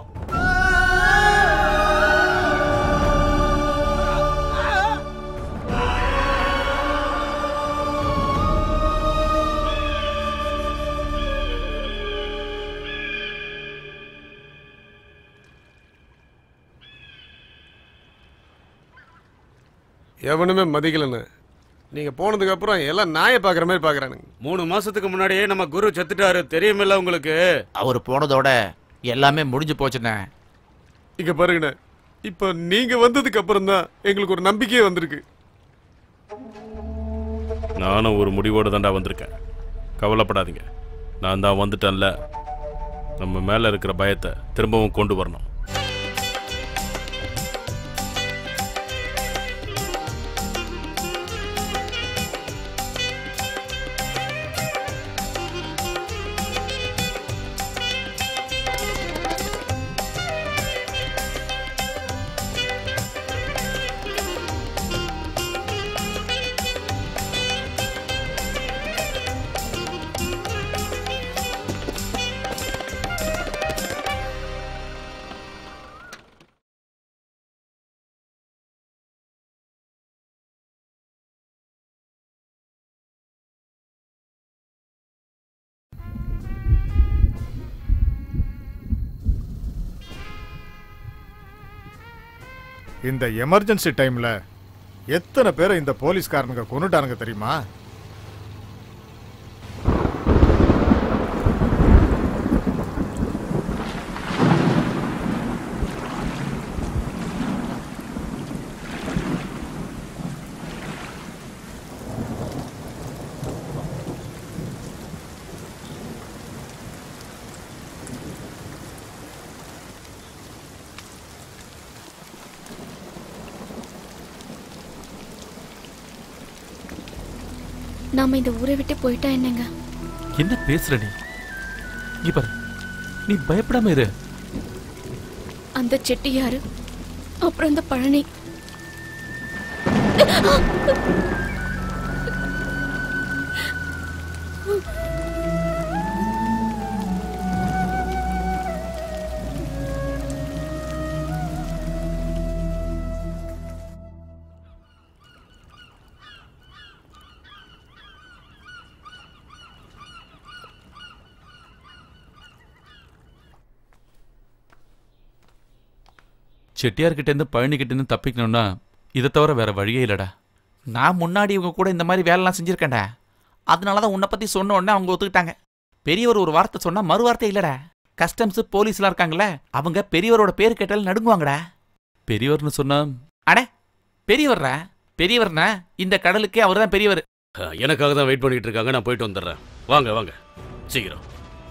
எவனுமே மதிக்கலன்னு நீங்க போனதுக்கு அப்புறம் எல்லாம் நாயை பாக்குற மாதிரி பாக்குறானுங்க மூணு மாசத்துக்கு முன்னாடியே நம்ம குரு செத்துட்டாரு தெரியுமில்ல உங்களுக்கு அவர் போனதோட எல்லாமே முடிஞ்சு போச்சுண்ணே இங்க பாருங்கண்ணே இப்ப நீங்க வந்ததுக்கு அப்புறம் தான் எங்களுக்கு ஒரு நம்பிக்கையே வந்திருக்கு நானும் ஒரு முடிவோடு தாண்டா வந்திருக்கேன் கவலைப்படாதீங்க நான் தான் வந்துட்டேன்ல நம்ம மேலே இருக்கிற பயத்தை திரும்பவும் கொண்டு வரணும் இந்த எமர்ஜென்சி டைம்ல எத்தனை பேரை இந்த போலீஸ்காரனுங்க கொண்டுட்டானுங்க தெரியுமா நாம இந்த ஊரை விட்டு போயிட்டா என்னங்க என்ன பேசுற நீ இங்க பாரு நீ பயப்படாம இரு அந்த செட்டியாரு அப்புறம் அந்த பழனி செட்டியார்கிட்ட இருந்து பழனி கிட்ட இருந்து தப்பிக்கணும்னா இதை தவிர வேற வழியே இல்லடா நான் முன்னாடி இவங்க கூட இந்த மாதிரி வேலைலாம் செஞ்சிருக்கேன்டா அதனால தான் உன்னை பத்தி சொன்ன உடனே அவங்க ஒத்துக்கிட்டாங்க பெரியவர் ஒரு வார்த்தை சொன்னா மறு வார்த்தை இல்லடா கஸ்டம்ஸ் போலீஸ்லாம் இருக்காங்களே அவங்க பெரியவரோட பேர் கேட்டாலும் நடுங்குவாங்கடா பெரியவர்னு சொன்னா அடே பெரியவர்ரா பெரியவர்னா இந்த கடலுக்கே அவர் தான் பெரியவர் அஹ், எனக்காக தான் வெயிட் பண்ணிட்டு இருக்காங்க நான் போயிட்டு வந்துடுறேன் வாங்க வாங்க சீக்கிரம்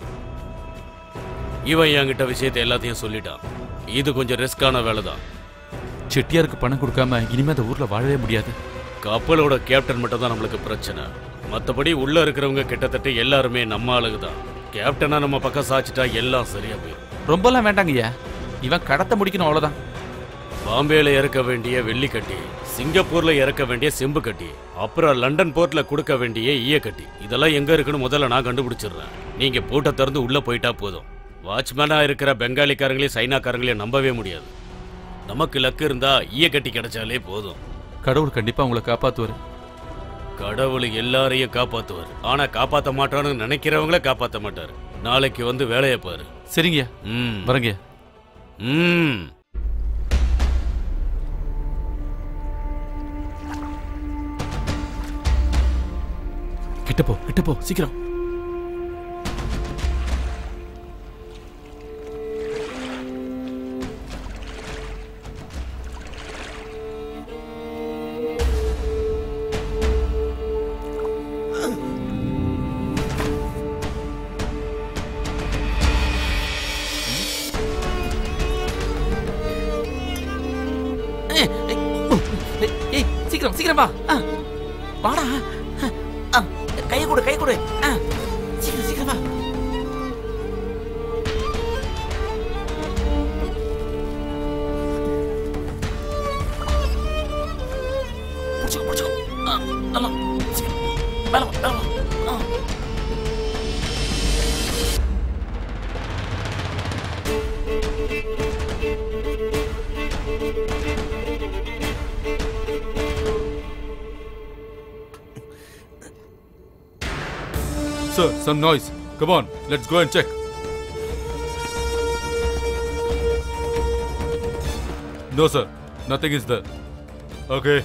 இவன் என்கிட்ட விஷயத்தை எல்லாத்தையும் சொல்லிட்டான் இது கொஞ்சம் ரிஸ்கான வேலை தான் செட்டியாருக்கு பணம் கொடுக்காம இனிமே அந்த ஊர்ல வாழவே முடியாது கப்பலோட கேப்டன் மட்டும் தான் நம்மளுக்கு பிரச்சனை மற்றபடி உள்ள இருக்கிறவங்க கிட்டத்தட்ட எல்லாருமே நம்ம ஆளுங்க தான் கேப்டனா நம்ம பக்கம் சாச்சிட்டா எல்லாம் சரியா போயிடும் ரொம்பலாம் வேண்டாங்கய்யா இவன் கடத்த முடிக்கணும் அவ்வளவுதான் பாம்பேல இறக்க வேண்டிய வெள்ளி கட்டி சிங்கப்பூர்ல இறக்க வேண்டிய செம்பு கட்டி அப்புறம் லண்டன் போர்ட்ல கொடுக்க வேண்டிய ஈய கட்டி இதெல்லாம் எங்க இருக்குன்னு முதல்ல நான் கண்டுபிடிச்சிடுறேன் நீங்க பூட்டை திறந்து உள்ள போயிட்டா போதும் வாட்ச்மேனா இருக்கிற பெங்காலிக்காரங்களையும் சைனாக்காரங்களையும் நம்பவே முடியாது நமக்கு லக்கு இருந்தா ஈய கட்டி கிடைச்சாலே போதும் கடவுள் கண்டிப்பா உங்களை காப்பாத்துவாரு கடவுள் எல்லாரையும் காப்பாத்துவார் ஆனா காப்பாத்த மாட்டான்னு நினைக்கிறவங்கள காப்பாத்த மாட்டாரு நாளைக்கு வந்து வேலையை பாரு சரிங்கய்யா ம் வரேங்கய்யா ம் கிட்ட போ கிட்ட போ சீக்கிரம் ஏய் சீக்கிரம் சீக்கிரம் வா ஆ, வாடா ஆ, கையை கொடு கை கொடு ஆ, சீக்கிரம் சீக்கிரம் வா புடிச்சுக்கோ புடிச்சுக்கோ ஆ, நல்லா சீக்கிரம் மேல வா மேல வா ஆ. Sir, some noise. Come on, let's go and check. No, sir. Nothing is there. Okay.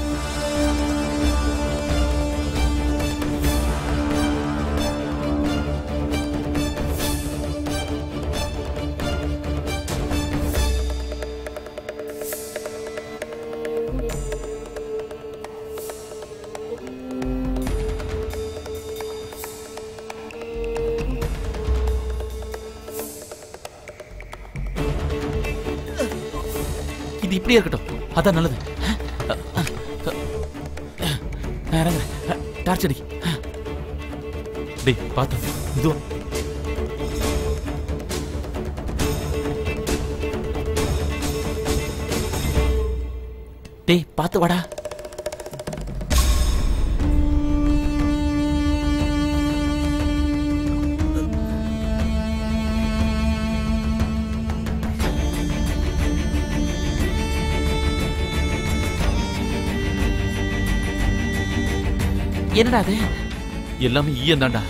இது இப்படியே இருக்கட்டும் அதான் நல்லது நான் இறங்குறேன் டார்ச் அடி டேய் பார்த்து இதுவா டேய் பார்த்து வாடா என்னடா அது எல்லாமே ஈயம் தான்டா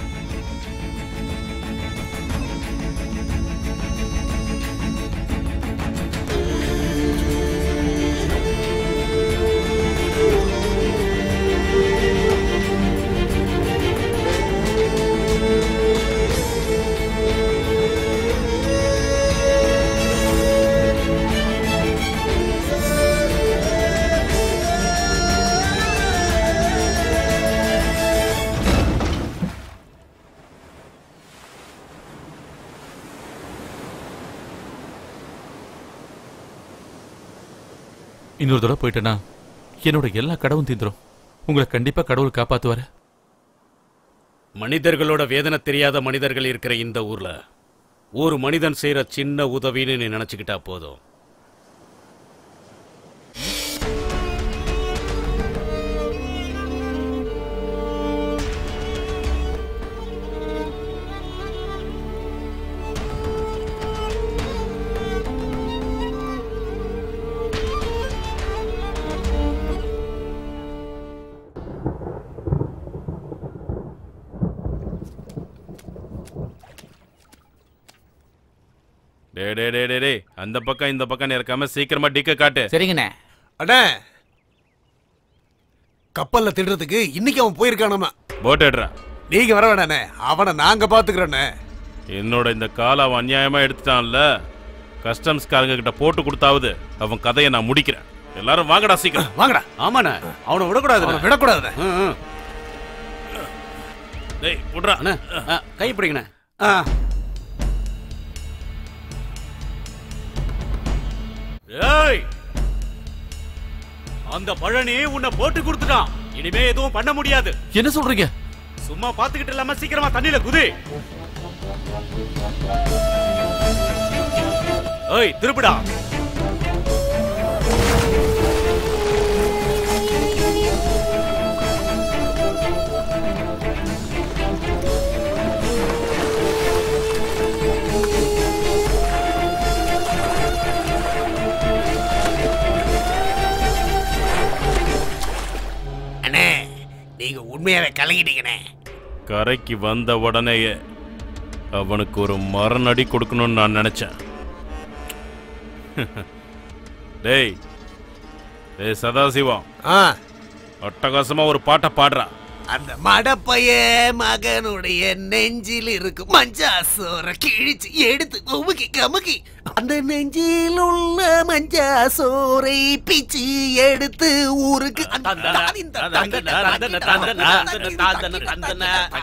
இன்னொரு தடவை போயிட்டேன்னா என்னோட எல்லா கடவும் தீந்துரும் உங்களை கண்டிப்பா கடவுள் காப்பாத்துவாரு மனிதர்களோட வேதனை தெரியாத மனிதர்கள் இருக்கிற இந்த ஊர்ல ஒரு மனிதன் செய்யற சின்ன உதவின்னு நீ நினைச்சுக்கிட்டா போதும் டே டே டே டே டே அந்த பக்கம் இந்த பக்கம் இருக்காம சீக்கிரமா டிக்க காட்டு சரிங்கண்ணே அண்ணே கப்பல்ல திடுறதுக்கு இன்னைக்கு அவன் போயிருக்கானாமா போட் எடுறா நீங்க வர வேணாண்ணே அவனை நாங்க பாத்துக்கிறோண்ணே என்னோட இந்த காலை அவன் அநியாயமா எடுத்துட்டான்ல கஸ்டம்ஸ்காரங்க கிட்ட போட்டு கொடுத்தாவது அவன் கதையை நான் முடிக்கிறேன் எல்லாரும் வாங்கடா சீக்கிரம் வாங்கடா ஆமாண்ணே அவனை விடக்கூடாது அவனை விடக்கூடாதுண்ணே டேய் விட்றா அண்ணே ஆ, கை பிடிங்கண்ணே ஆ. ஏய் அந்த பழனி உன்னை போட்டு கொடுத்துட்டான் இனிமே எதுவும் பண்ண முடியாது என்ன சொல்றீங்க சும்மா பாத்துக்கிட்டு இல்லாம சீக்கிரமா தண்ணியில குதி ஏய் திருப்பிடா உண்மையாவே கலங்கிட்டீங்கண்ணே கரைக்கு வந்த உடனேயே அவனுக்கு ஒரு மரணடி கொடுக்கணும்னு நான் நினைச்சேன் டேய் டேய் சதாசிவம் ஆ அட்டகாசமா ஒரு பாட்டை பாடுறா அந்த மடப்பைய மகனுடைய நெஞ்சில் இருக்கும் மஞ்சா சோற கிழிச்சு எடுத்து உமுக்கி கமுக்கி அந்த நெஞ்சில் உள்ள மஞ்சா சோறை பிச்சு எடுத்து ஊருக்கு அந்த தாதின் த- தாதின் த- தாதின் த- தாதின் த- தாதின் த- தாதின்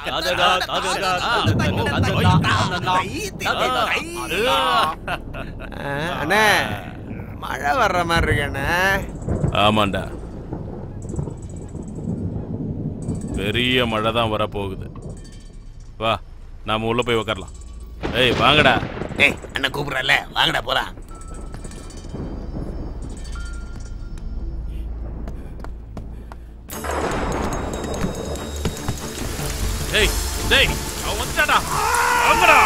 த- ஆ, அண்ணே மழை வர்ற மாதிரி இருக்கு அண்ணே ஆமாண்டா பெரிய மழை தான் வரப்போகுது வா நாம உள்ள போய் உக்காரலாம் ஏய் வாங்கடா ஏய் அண்ணன் கூப்பிடுறல வாங்கடா போலாம் டேய் டேய் அவன் வந்துட்டாடா வாங்கடா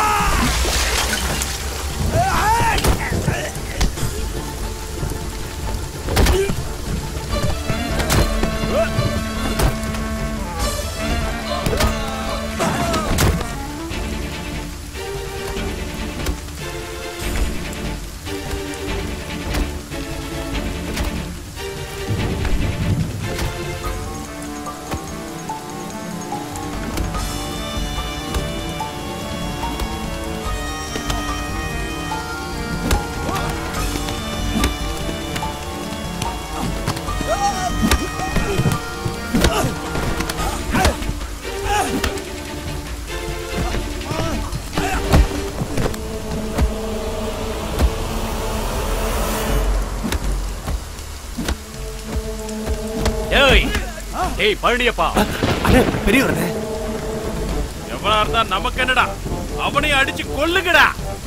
ஏய் ஏய் பழனியப்பா பெரியவரே எவனா இருந்தா நமக்கு என்னடா அவனையும் அடிச்சு கொல்லுங்கடா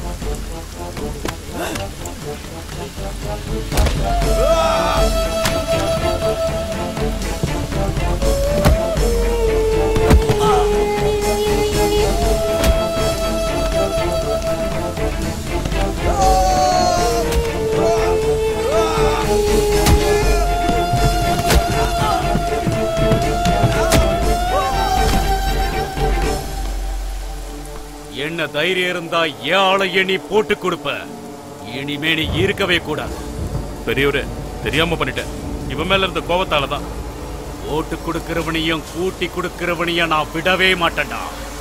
என்ன தைரியம் இருந்தா ஏழை எண்ணி போட்டு கொடுப்ப இனிமே நீ இருக்கவே கூடாது பெரியவரே தெரியாம பண்ணிட்டேன் இவன் மேல இருந்த கோவத்தால தான் ஓட்டு கொடுக்கிறவனையும் கூட்டி கொடுக்கிறவனையும் நான் விடவே மாட்டேன்டா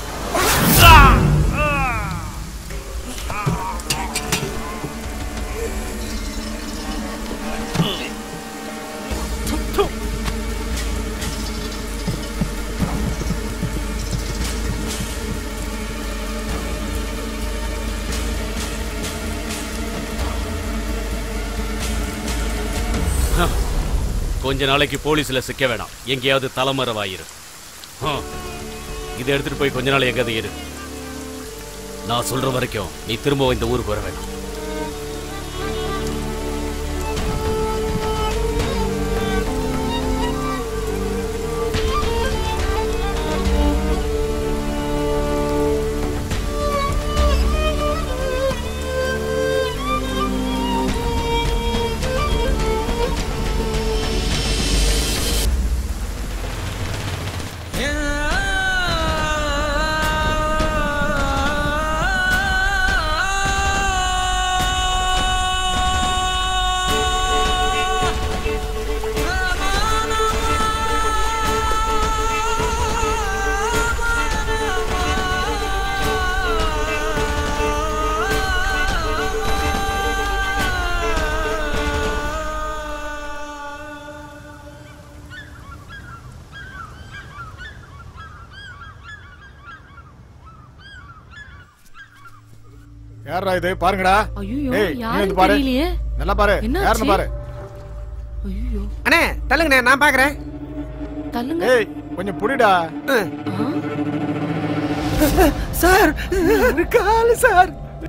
கொஞ்ச நாளைக்கு போலீஸ்ல சிக்க வேணாம் எங்கேயாவது தலைமறைவாயிரு ஹம். இதை எடுத்துட்டு போய் கொஞ்ச நாள் எங்கேயாவது இரு நான் சொல்ற வரைக்கும் நீ திரும்ப இந்த ஊருக்கு வர வேணாம் யாரா இது பாருங்கடா ஐயோ ஏய் நீ யாருன்னு வந்து பாரு தெரியலையே நல்லா பாரு என்னாச்சு? யாருன்னு பாரு ஐயோ அண்ணே தள்ளுங்கண்ணே நான் பாக்குறேன் தள்ளுங்க ஏய் கொஞ்சம் புடிடா சார் ஒரு காலு சார்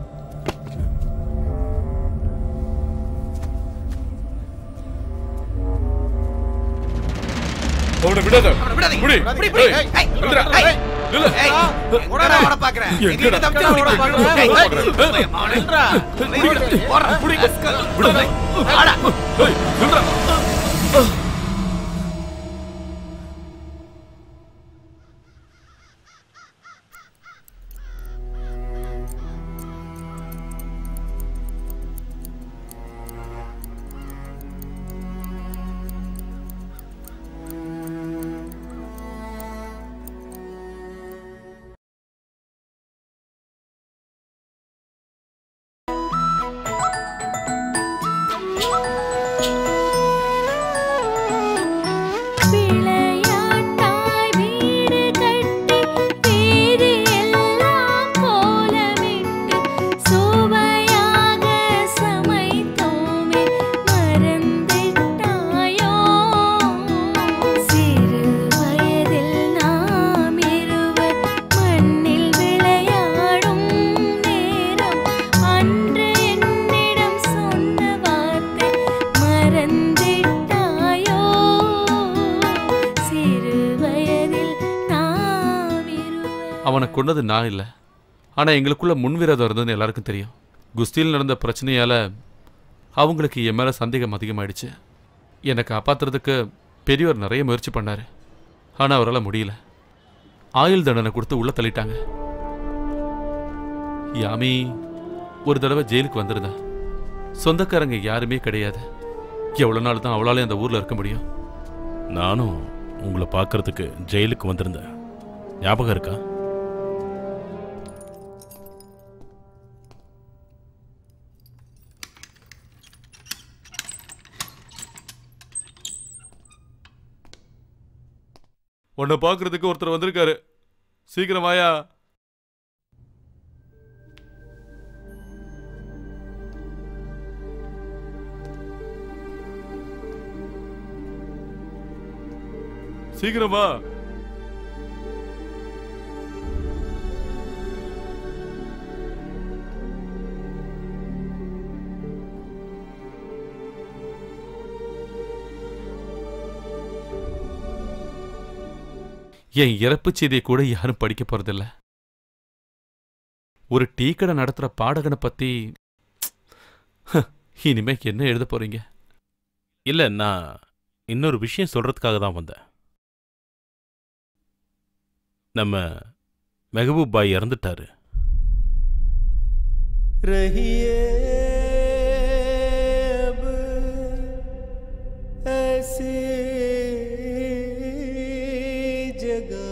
அவனை விடாத விடாதீங்க. புடி. புடி, புடி. ஏய், ஏய், நில்லுடா. ஏய், நில்லு. ஏய், எங்கடா ஓட பாக்குற? எங்கடா? எங்ககிட்ட தப்பிச்சு ஓட பாக்குற? ஏய், ஏய், அவனை நில்றா. போடுறா. விடாத. ஆடா. ஏய், நில்லுடா. அவனை கொன்னது நான் இல்லை ஆனால் எங்களுக்குள்ள முன்விரோதம் இருந்ததுன்னு எல்லாருக்கும் தெரியும் குஸ்தியில் நடந்த பிரச்சனையால் அவங்களுக்கு என் மேலே சந்தேகம் அதிகமாயிடுச்சு என்னை காப்பாத்துறதுக்கு பெரியவர் நிறைய முயற்சி பண்ணார் ஆனால் அவரால் முடியல ஆயுள் தண்டனை கொடுத்து உள்ள தள்ளிட்டாங்க யாமி ஒரு தடவை ஜெயிலுக்கு வந்திருந்தா சொந்தக்காரங்க யாருமே கிடையாது எவ்வளோ நாள் தான் அவளாலே அந்த ஊரில் இருக்க முடியும் நானும் உங்களை பார்க்கறதுக்கு ஜெயிலுக்கு வந்திருந்தேன் ஞாபகம் இருக்கா உன்னை பார்க்கறதுக்கு ஒருத்தர் வந்திருக்காரு சீக்கிரம் வாயா சீக்கிரமா என் இறப்பு செய்தியை கூட யாரும் படிக்க போறதில்ல ஒரு டீ கடை நடத்துற பாடகனை பத்தி இனிமே என்ன எழுத போறீங்க இல்லை நான் இன்னொரு விஷயம் சொல்றதுக்காக தான் வந்தேன் நம்ம மெஹபூப் பாய் இறந்துட்டாரு रहिए अब ऐसी जगह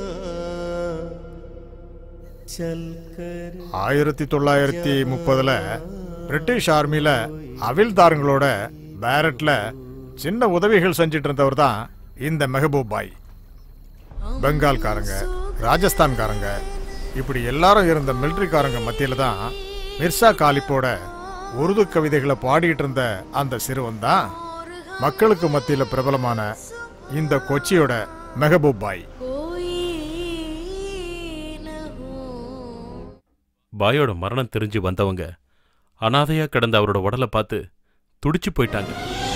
चलकर ஆயிரத்தி தொள்ளாயிரத்தி முப்பதுல பிரிட்டிஷ் ஆர்மியில அவில்தாருங்களோட பேரட்ல சின்ன உதவிகள் செஞ்சிட்டு இருந்தவர் தான் இந்த மெஹபூப் பாய் பெங்கால்காரங்க ராஜஸ்தான்காரங்க இப்படி எல்லாரும் இருந்த மிலிட்ரிக்காரங்க மத்தியில தான் மிர்சா காலிப்போட உருது கவிதைகளை பாடிட்டு இருந்த அந்த சிறுவன் தான் மக்களுக்கு மத்தியில பிரபலமான இந்த கொச்சியோட மெஹபூப் பாய் பாயோட மரணம் தெரிஞ்சு வந்தவங்க அனாதையா கிடந்த அவரோட உடலை பார்த்து துடிச்சு போயிட்டாங்க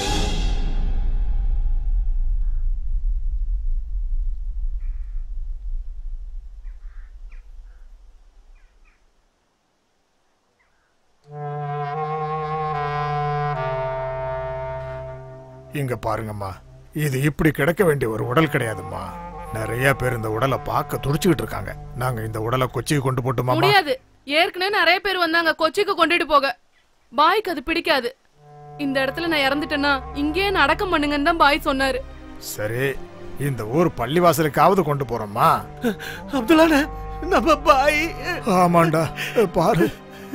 இங்க பாருங்கம்மா இது இப்படி கிடக்க வேண்டிய ஒரு உடல் கிடையாதும்மா நிறைய பேர் இந்த உடலை பார்க்க துடிச்சுக்கிட்டு இருக்காங்க நாங்க இந்த உடலை கொச்சிக்கு கொண்டு போட்டுமாமா முடியாது ஏற்கனவே நிறைய பேர் வந்தாங்க கொச்சிக்கு கொண்டுட்டு போக பாய்க்கு அது பிடிக்காது இந்த இடத்துல நான் இறந்துட்டேன்னா இங்கேயே நான் அடக்கம் பண்ணுங்கன்னு தான் பாய் சொன்னாரு சரி இந்த ஊர் பள்ளிவாசலுக்காவது கொண்டு போறோமா அப்துல்லான நம்ம பாய் ஆமாண்டா பாரு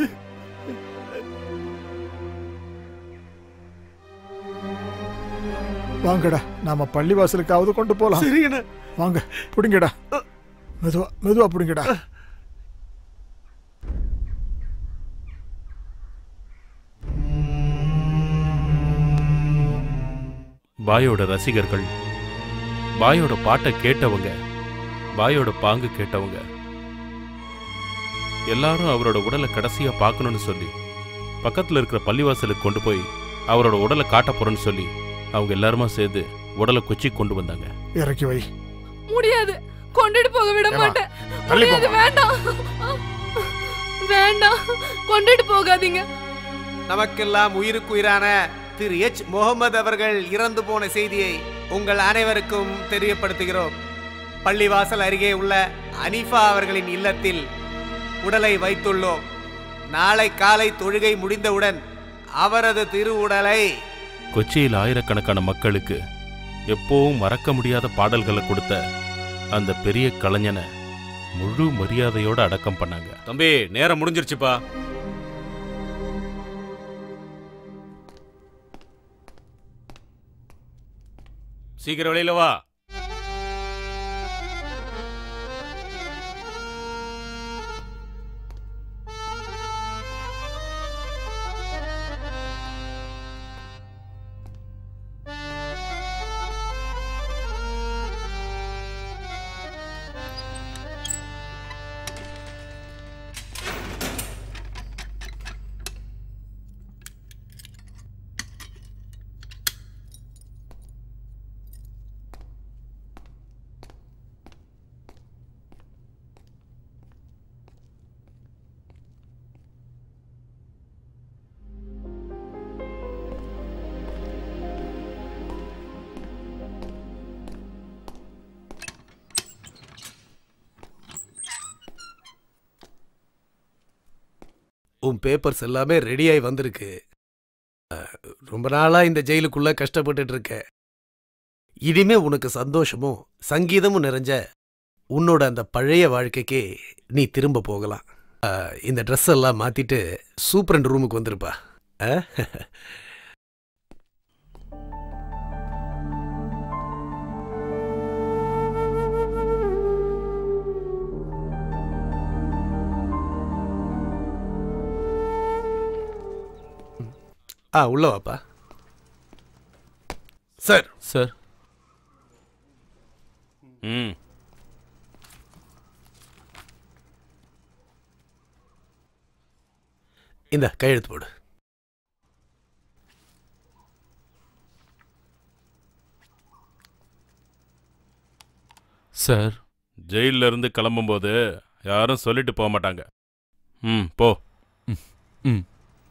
வாங்கடா நாம பள்ளிவாசலுக்காவது கொண்டு போலாம் சரிங்கண்ணா வாங்க பிடிங்கடா மெதுவா மெதுவா பிடிங்கடா பாயோட ரசிகர்கள் பாயோட பாட்டை கேட்டவங்க பாயோட பாங்கு கேட்டவங்க எல்லாரும் அவரோட உடலை கடைசியா பார்க்கணும்னு சொல்லி பக்கத்துல இருக்கிற பள்ளிவாசலுக்கு கொண்டு போய் அவரோட உடலை காட்ட போறேன்னு சொல்லி அவங்க எல்லாருமா சேர்ந்து உடலை கொச்சி கொண்டு வந்தாங்க இறக்கி வை முடியாது கொண்டுட்டு போக விட ஏம்மா, மாட்டேன் தள்ளி முடியாது போம்மா. வேண்டாம் வேண்டாம் கொண்டுட்டு போகாதீங்க நமக்கெல்லாம் உயிருக்குயிரான திரு எச் முகமது அவர்கள் இறந்து போன செய்தியை உங்கள் அனைவருக்கும் தெரியப்படுத்துகிறோம் பள்ளிவாசல் அருகே உள்ள அனிஃபா அவர்களின் இல்லத்தில் உடலை வைத்துள்ளோம் நாளை காலை தொழுகை முடிந்தவுடன் அவரது திரு உடலை கொச்சியில் ஆயிரக்கணக்கான மக்களுக்கு எப்போவும் மறக்க முடியாத பாடல்களை கொடுத்த அந்த பெரிய கலைஞனை முழு மரியாதையோட அடக்கம் பண்ணாங்க தம்பி நேரம் முடிஞ்சிருச்சுப்பா சீக்கிரம் வெளியில வா உன் பேப்பர்ஸ் எல்லாமே ரெடியாகி வந்திருக்கு அஹ், ரொம்ப நாளா இந்த ஜெயிலுக்குள்ள கஷ்டப்பட்டுட்டு இருக்க இனிமே உனக்கு சந்தோஷமும் சங்கீதமும் நிறைஞ்ச உன்னோட அந்த பழைய வாழ்க்கைக்கே நீ திரும்ப போகலாம் அஹ், இந்த ட்ரெஸ் எல்லாம் மாத்திட்டு சூப்பரண்ட் ரூமுக்கு வந்திருப்பா அஹ்? ஆ உள்ள வாப்பா சார் சார் ம் இந்த கையெழுத்து போடு சார் ஜெயில்ல இருந்து கிளம்பும்போது யாரும் சொல்லிட்டு போக மாட்டாங்க ம் போ ம்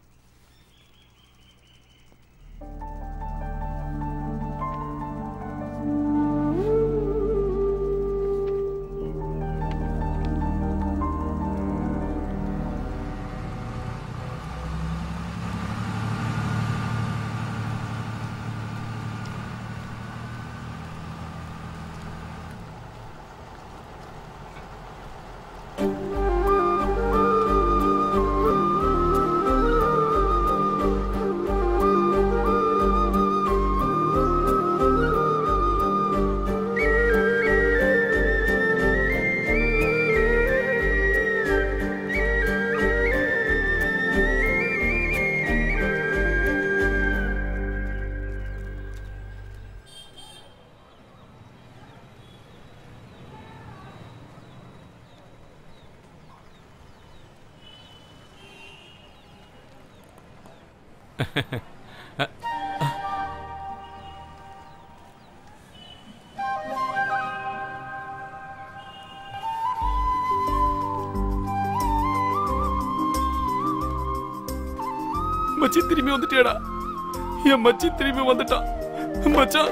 மச்சி திரும்பி வந்துட்டியாடா என் மச்சி திரும்பி வந்துட்டான் மச்சான்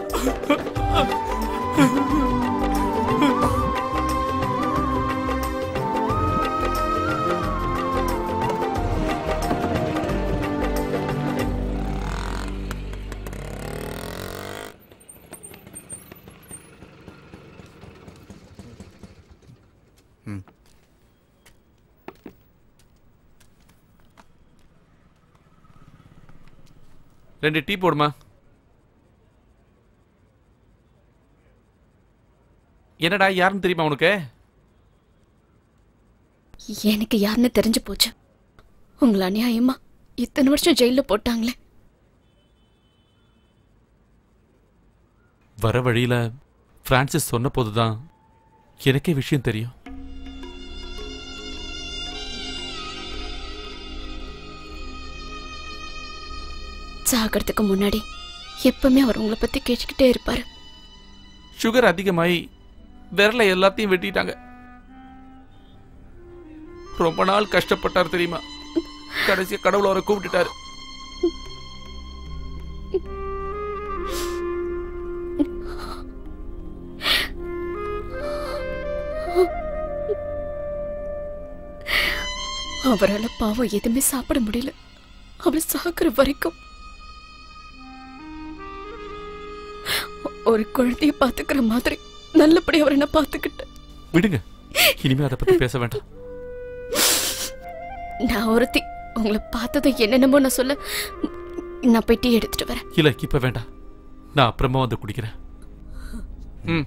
ரெண்டு டீ போடுமா என்னடா யாருன்னு தெரியுமா உனக்கு எனக்கு யாருன்னு தெரிஞ்சு போச்சு உங்களை அநியாயமா இத்தனை வருஷம் ஜெயில போட்டாங்களே வர வழியில பிரான்சிஸ் சொன்ன போதுதான் எனக்கே விஷயம் தெரியும் சாகிறதுக்கு முன்னாடி எப்பவுமே அவர் உங்களை பத்தி கேட்டுக்கிட்டே இருப்பாரு சுகர் அதிகமாயி விரல எல்லாத்தையும் வெட்டிட்டாங்க ரொம்ப நாள் கஷ்டப்பட்டார் தெரியுமா கடைசியா கடவுள் அவரை கூப்பிட்டுட்டாரு அவரால பாவம் எதுவுமே சாப்பிட முடியல அவர் சாகுற வரைக்கும் ஒரு குழந்தைய பாத்துக்கிற மாதிரி நல்லபடி அவர் என்ன பாத்துக்கிட்டேன் விடுங்க இனிமே அதை பத்தி பேச வேண்டாம் நான் ஒருத்தி உங்களை பார்த்ததும் என்னென்னமோ நான் சொல்ல நான் போய் டீ எடுத்துட்டு வரேன் இல்ல இப்ப வேண்டாம் நான் அப்புறமா வந்து குடிக்கிறேன் ம்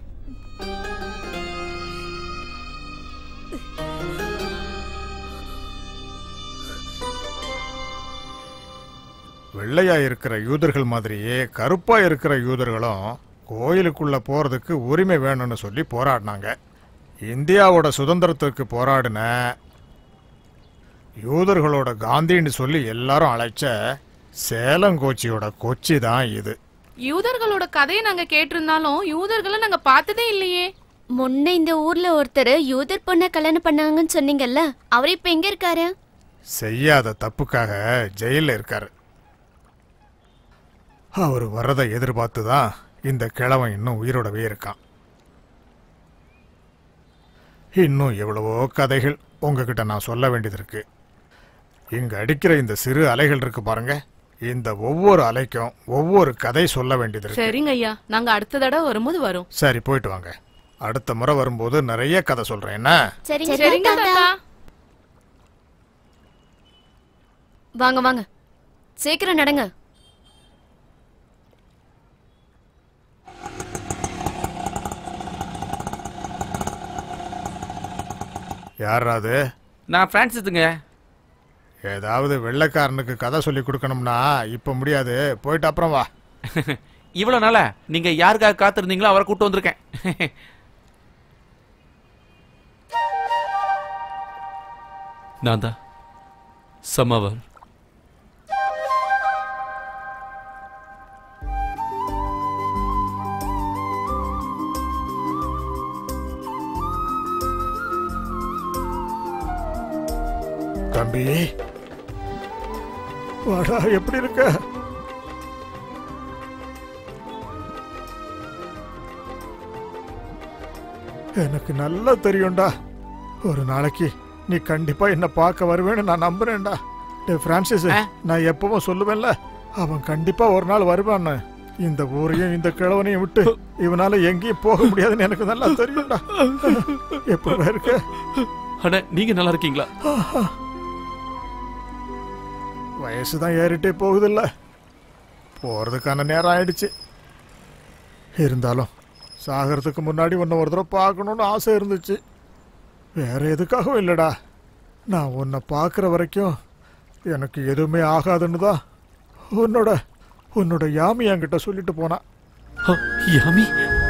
வெள்ளையா இருக்கிற யூதர்கள் மாதிரியே கருப்பா இருக்கிற யூதர்களும் கோயிலுக்குள்ள போறதுக்கு உரிமை வேணும்னு சொல்லி போராடினாங்க இந்தியாவோட சுதந்திரத்துக்கு போராடின யூதர்களோட காந்தின்னு சொல்லி எல்லாரும் அழைச்ச சேலங்கோச்சியோட கொச்சி தான் இது யூதர்களோட கதையை நாங்க கேட்டிருந்தாலும் யூதர்களை நாங்க பார்த்ததே இல்லையே முன்ன இந்த ஊர்ல ஒருத்தர் யூதர் பொண்ண கல்யாணம் பண்ணாங்கன்னு சொன்னீங்கல்ல அவர் இப்ப எங்க இருக்காரு செய்யாத தப்புக்காக ஜெயிலில் இருக்காரு அவர் வர்றதை எதிர்பார்த்து தான் இந்த கிழவன் இன்னும் உயிரோடவே இருக்கான் இன்னும் எவ்வளவோ கதைகள் உங்ககிட்ட நான் சொல்ல வேண்டியது இருக்கு இங்க அடிக்கிற இந்த சிறு அலைகள் இருக்கு பாருங்க இந்த ஒவ்வொரு அலைக்கும் ஒவ்வொரு கதை சொல்ல வேண்டியது இருக்கு சரிங்க ஐயா நாங்க அடுத்த தடவை வரும்போது வரோம் சரி போயிட்டு வாங்க அடுத்த முறை வரும்போது நிறைய கதை சொல்றேன் என்ன சரிங்க தாத்தா வாங்க வாங்க சீக்கிரம் நடங்க யாரா அது நான் பிரான்சிஸுங்க ஏதாவது வெள்ளைக்காரனுக்கு கதை சொல்லி கொடுக்கணும்னா இப்ப முடியாது போயிட்டு அப்புறம் வா இவ்வளவு நாளா நீங்க யாருக்காக காத்திருந்தீங்களோ அவரை கூட்டு வந்திருக்கேன் நான் தான் சமவர் தம்பி வாடா எப்படி இருக்க எனக்கு நல்லா தெரியும்டா ஒரு நாளைக்கு நீ கண்டிப்பா என்ன பார்க்க வருவேன்னு நான் நம்புறேன்டா டே பிரான்சிஸ் நான் எப்பவும் சொல்லுவேன்ல அவன் கண்டிப்பா ஒரு நாள் வருவான்னு இந்த ஊரையும் இந்த கிழவனையும் விட்டு இவனால எங்கேயும் போக முடியாதுன்னு எனக்கு நல்லா தெரியும்டா எப்படி இருக்க அண்ணா நீங்க நல்லா இருக்கீங்களா வயசு தான் ஏறிட்டே போகுதில்ல போகிறதுக்கான நேரம் ஆயிடுச்சு இருந்தாலும் சாகிறதுக்கு முன்னாடி உன்னை ஒரு தடவை பார்க்கணுன்னு ஆசை இருந்துச்சு வேற எதுக்காகவும் இல்லைடா நான் உன்னை பார்க்குற வரைக்கும் எனக்கு எதுவுமே ஆகாதுன்னு தான் உன்னோட உன்னோட யாமி என்கிட்ட சொல்லிட்டு போனான் யாமி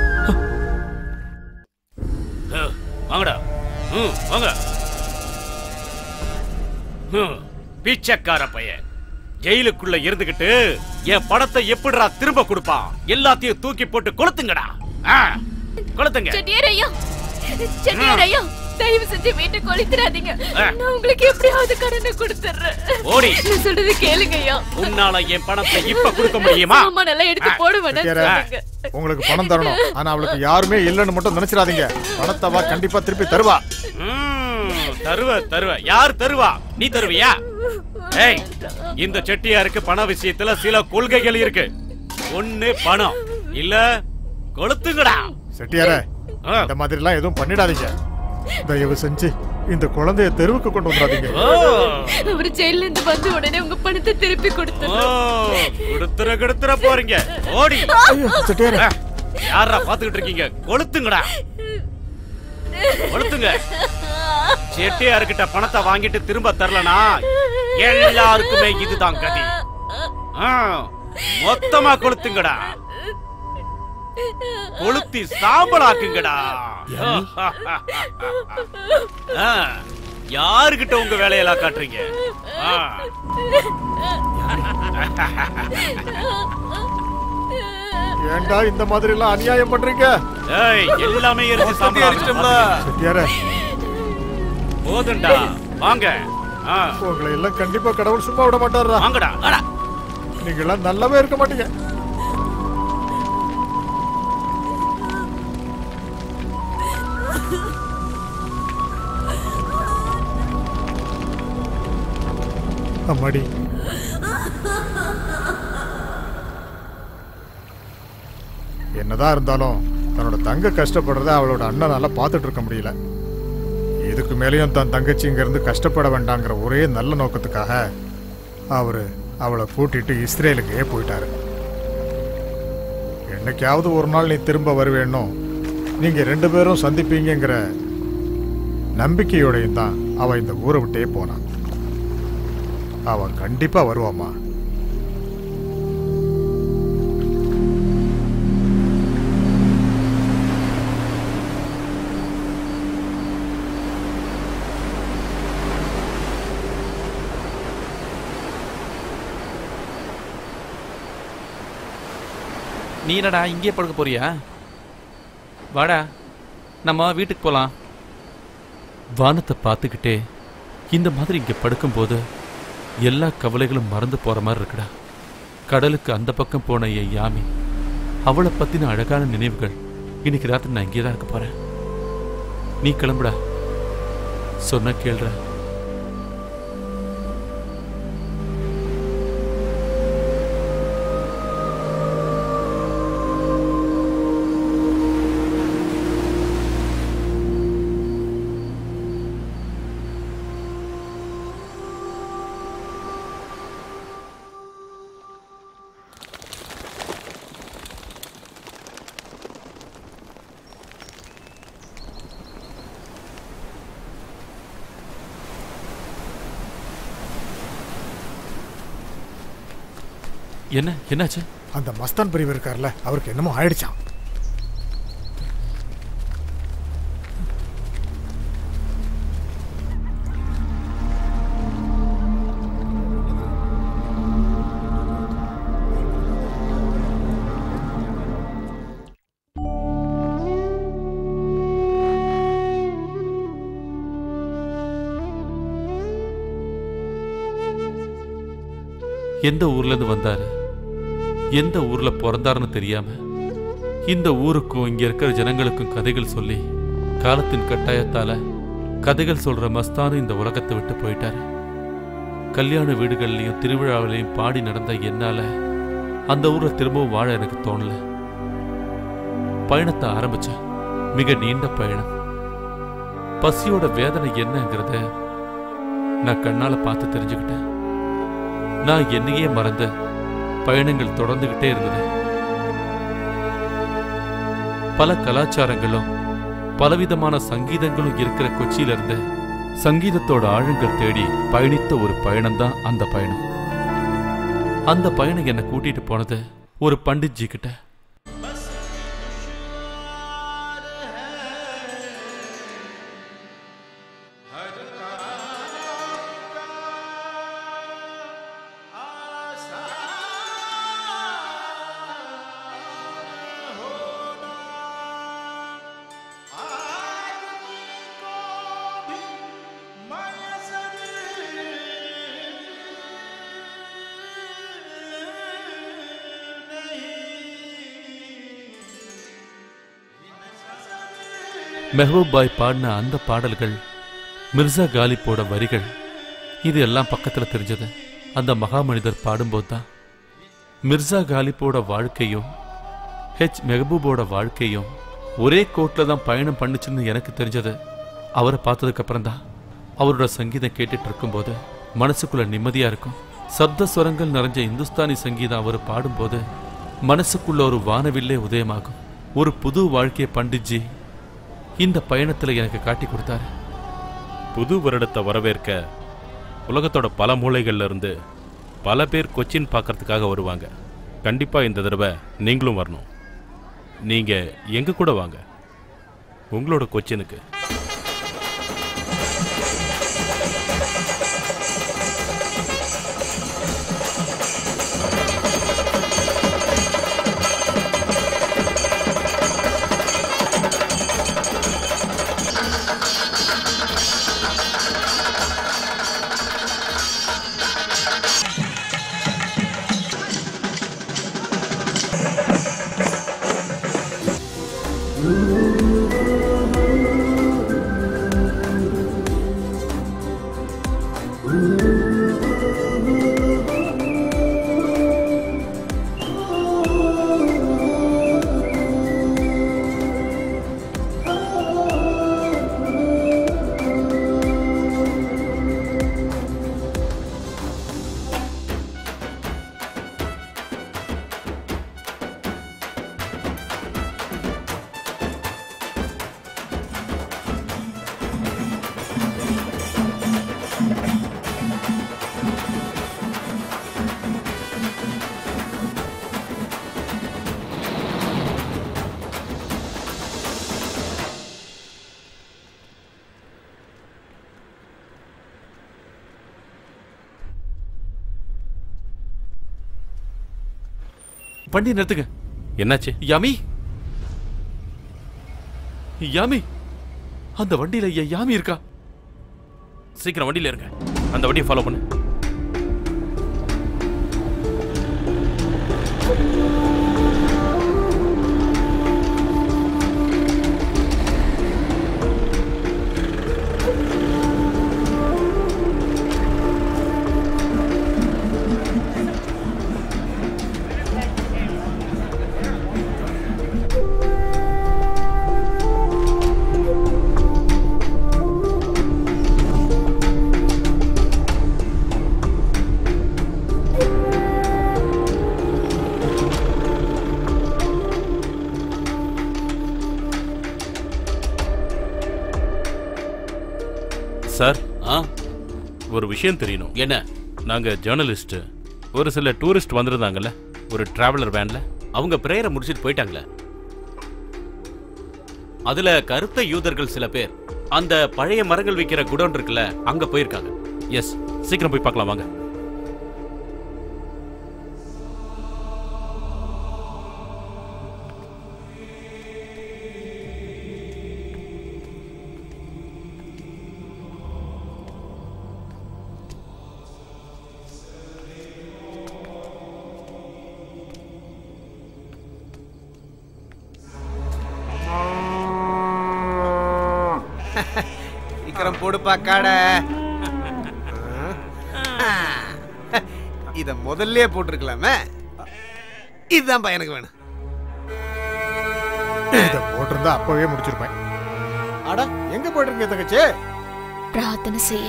அஹ், வாங்கடா ம் வாங்க ஹம், பிச்சைக்கார பையன் ஜெயிலுக்குள்ள இருந்துகிட்டு என் படத்தை எப்படிடா திரும்ப கொடுப்பான் எல்லாத்தையும் தூக்கி போட்டு கொளுத்துங்கடா ஆ, கொளுத்துங்க செட்டியார் ஐயா செட்டியார் ஐயா தயவு செஞ்சு வீட்டை கொளுத்துறாதீங்க ஆ. நான் உங்களுக்கு எப்படியாவது கடனை கொடுத்துறேன் ஓடி. நான் சொல்றது கேளுங்க ஐயா உன்னால என் பணத்தை இப்ப கொடுக்க முடியுமா சாமான் எல்லாம் எடுத்து போட வேணாம் செட்டியாரே, சொல்லுங்க உங்களுக்கு பணம் தரணும் ஆனா அவளுக்கு யாருமே இல்லைன்னு மட்டும் நினைச்சிடாதீங்க பணத்தை அவ கண்டிப்பா திருப்பி தருவா ம், தருவ தருவ யார் தருவா நீ தருவியா ஏய் இந்த செட்டியாருக்கு பண விஷயத்துல சில கொள்கைகள் இருக்கு ஒண்ணு பணம் இல்ல கொளுத்துங்கடா செட்டியாரே இந்த மாதிரி எல்லாம் எதுவும் பண்ணிடாதீங்க தயவு செஞ்சு இந்த குழந்தைய தெருவுக்கு கொண்டு வந்துடாதீங்க அவர் ஜெயில இருந்து வந்த உடனே உங்க பணத்தை திருப்பி ஓ, கொடுத்துறேன் கொடுத்துற கொடுத்துற போறீங்க ஓடி ஐயோ, செட்டியாரே. அஹ், யாரா பாத்துக்கிட்டு இருக்கீங்க கொளுத்துங்கடா கொளுத்துங்க செட்டியார்கிட்ட பணத்தை வாங்கிட்டு திரும்ப தரலனா எல்லாருக்குமே இதுதான் கதி ஆ, மொத்தமா கொளுத்துங்கடா கொளுத்தி சாம்பலாக்குங்கடா ஆ, யாருகிட்ட உங்க வேலையெல்லாம் காட்டுறீங்க ஆ. ஏன்டா இந்த மாதிரி எல்லாம் அநியாயம் பண்றீங்க ஏய் எல்லாமே எரிஞ்சு மொத்தத்தையும் எரிச்சிட்டோம்ல. செட்டியாரே போதுண்டா வாங்க ஆ. உங்களை எல்லாம் கண்டிப்பா கடவுள் சும்மா விட மாட்டாரா வாங்கடா வாடா. நீங்க எல்லாம் நல்லாவே இருக்க மாட்டீங்க அம்மாடி என்னதான் இருந்தாலும் தன்னோட தங்க கஷ்டப்படுறத அவளோட அண்ணனால பார்த்துட்டு இருக்க முடியல இதுக்கு மேலேயும் தன் தங்கச்சி இங்கிருந்து கஷ்டப்பட வேண்டாங்கிற ஒரே நல்ல நோக்கத்துக்காக அவரு அவளை கூட்டிட்டு இஸ்ரேலுக்கே போயிட்டாரு என்னைக்காவது ஒரு நாள் நீ திரும்ப வருவேனோ நீங்க ரெண்டு பேரும் சந்திப்பீங்கங்கிற நம்பிக்கையோடையும் தான் அவ இந்த ஊரை விட்டே போனான் அவ கண்டிப்பா வருவாமா நீ என்னடா இங்கே படுக்க போறியா வாடா நம்ம வீட்டுக்கு போலாம் வானத்தை பார்த்துக்கிட்டே இந்த மாதிரி இங்க படுக்கும்போது எல்லா கவலைகளும் மறந்து போற மாதிரி இருக்குடா கடலுக்கு அந்த பக்கம் போன என் யாமி அவளை பத்தின அழகான நினைவுகள் இன்னைக்கு ராத்திரி நான் இங்கே தான் இருக்க போறேன் நீ கிளம்புடா சொன்ன கேள்ற என்ன என்னாச்சு அந்த மஸ்தான் பிரிவு இருக்கார்ல அவருக்கு என்னமோ ஆயிடுச்சாம் எந்த ஊர்ல இருந்து வந்தாரு எந்த ஊர்ல பிறந்தாருன்னு தெரியாம இந்த ஊருக்கும் இங்க இருக்கிற ஜனங்களுக்கும் கதைகள் சொல்லி காலத்தின் கட்டாயத்தால கதைகள் சொல்ற மஸ்தானு இந்த உலகத்தை விட்டு போயிட்டாரு கல்யாண வீடுகள்லயும் திருவிழாவிலையும் பாடி நடந்த என்னால அந்த ஊர்ல திரும்பவும் வாழ எனக்கு தோணல பயணத்தை ஆரம்பிச்சேன் மிக நீண்ட பயணம் பசியோட வேதனை என்னங்கிறத நான் கண்ணால பார்த்து தெரிஞ்சுக்கிட்டேன் நான் என்னையே மறந்து பயணங்கள் தொடர்ந்துகிட்டே இருந்தது பல கலாச்சாரங்களும் பலவிதமான சங்கீதங்களும் இருக்கிற கொச்சியில இருந்து சங்கீதத்தோட ஆழங்கள் தேடி பயணித்த ஒரு பயணம்தான் அந்த பயணம் அந்த பயணம் என்னை கூட்டிட்டு போனது ஒரு பண்டிட்ஜி கிட்ட மெஹபூப் பாய் பாடின அந்த பாடல்கள் மிர்சா காலிப்போட வரிகள் இது எல்லாம் பக்கத்துல தெரிஞ்சது அந்த மகாமனிதர் பாடும்போது தான் மிர்சா காலிப்போட வாழ்க்கையும் ஹெச் மெஹபூபோட வாழ்க்கையும் ஒரே கோட்ல தான் பயணம் பண்ணுச்சுன்னு எனக்கு தெரிஞ்சது அவரை பார்த்ததுக்கு அப்புறம் தான் அவரோட சங்கீதம் கேட்டுட்டு இருக்கும்போது மனசுக்குள்ள நிம்மதியா இருக்கும் சப்த ஸ்வரங்கள் நிறைஞ்ச இந்துஸ்தானி சங்கீதம் அவர் பாடும்போது மனசுக்குள்ள ஒரு வானவில்லே உதயமாகும் ஒரு புது வாழ்க்கையை பண்டிட்ஜி இந்த பயணத்துல எனக்கு காட்டி கொடுத்தாரு புது வருடத்தை வரவேற்க உலகத்தோட பல மூலைகள்ல இருந்து பல பேர் கொச்சின் பார்க்கறதுக்காக வருவாங்க கண்டிப்பா இந்த தடவை நீங்களும் வரணும் நீங்க எங்க கூட வாங்க உங்களோட கொச்சினுக்கு வண்டி நிறுத்துங்க என்னாச்சு யாமி யாமி அந்த வண்டியில என் யாமி இருக்கா சீக்கிரம் வண்டியில இருங்க அந்த வண்டியை ஃபாலோ பண்ணு சார் ஆ ஒரு விஷயம் தெரியணும் என்ன நாங்க ஜேர்னலிஸ்ட் ஒரு சில டூரிஸ்ட் வந்திருந்தாங்கல்ல ஒரு டிராவலர் வேன்ல அவங்க பிரேயரை முடிச்சிட்டு போயிட்டாங்களே அதுல கருத்த யூதர்கள் சில பேர் அந்த பழைய மரங்கள் விற்கிற குடோன் இருக்குல்ல அங்க போயிருக்காங்க எஸ் சீக்கிரம் போய் பார்க்கலாம் வாங்க சீக்கிரம் போடுப்பா காடை இத முதல்லயே போட்டிருக்கலாமே இதுதான்ப்பா எனக்கு வேணும் இத போட்டிருந்தா அப்பவே முடிச்சிருப்பேன் அட எங்க போயிட்டு இருக்கீங்க தங்கச்சி பிரார்த்தனை செய்ய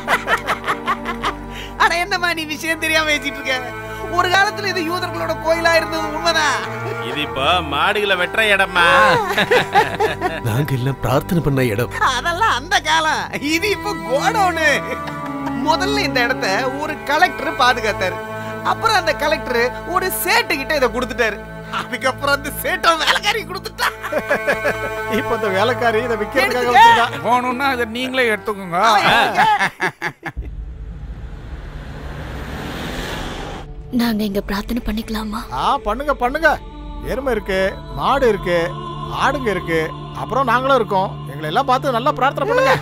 அட என்னம்மா நீ விஷயம் தெரியாம பேசிட்டு இருக்க ஒரு காலத்துல இது யூதர்களோட கோயிலா இருந்தது உண்மைதான் இது இப்போ மாடுகளை வெட்டுற இடமா நாங்க எல்லாம் பிரார்த்தனை பண்ண இடம் அதெல்லாம் அந்த காலம் இது இப்ப கோடவுனு முதல்ல இந்த இடத்த ஒரு கலெக்டர் பாதுகாத்தாரு அப்புறம் அந்த கலெக்டர் ஒரு சேட்டு கிட்ட இத கொடுத்துட்டாரு அதுக்கப்புறம் அந்த சேட்டை வேலைக்காரி கொடுத்துட்டா இப்ப இந்த வேலைக்காரி இதை விக்கிறதுக்காக வச்சிருக்கா போகணும்னா அதை நீங்களே எடுத்துக்கோங்க நாங்க இங்க பிரார்த்தனை பண்ணிக்கலாமா ஆ பண்ணுங்க பண்ணுங்க எருமை இருக்கு மாடு இருக்கு ஆடுங்க இருக்கு அப்புறம் நாங்களும் இருக்கோம் எங்களை எல்லாம் பார்த்து நல்லா பிரார்த்தனை பண்ணுங்க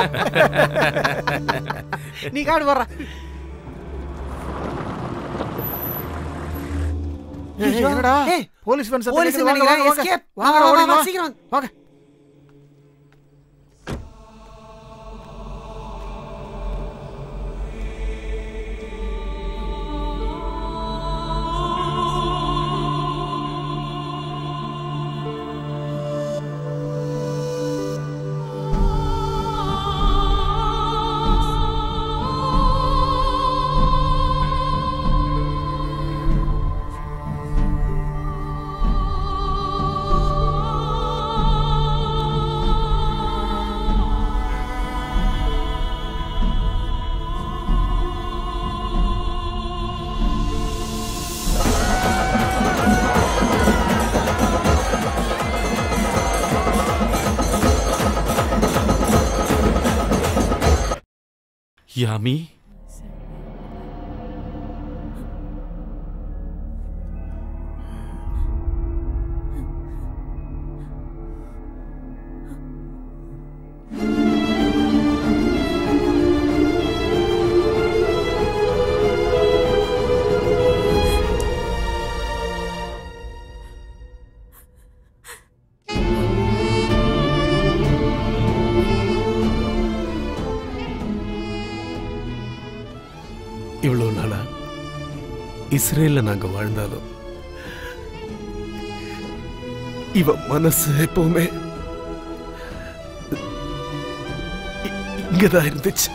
நீ காடு வர்ற ஏய், ஏய், என்னடா ஏய், போலீஸ் வந்து சத்தம் போலீஸ் கேக்குது. வாங்க, வாங்க, வாங்க. escape. வாங்க, வா, வா, ஓடிங்க, வா, வா. சீக்கிரம் வாங்க யாமி இவ்வளவு நாளா இஸ்ரேல்ல நாங்க வாழ்ந்தாலும் இவ மனசு எப்பவுமே இ- இங்கதான் இருந்துச்சு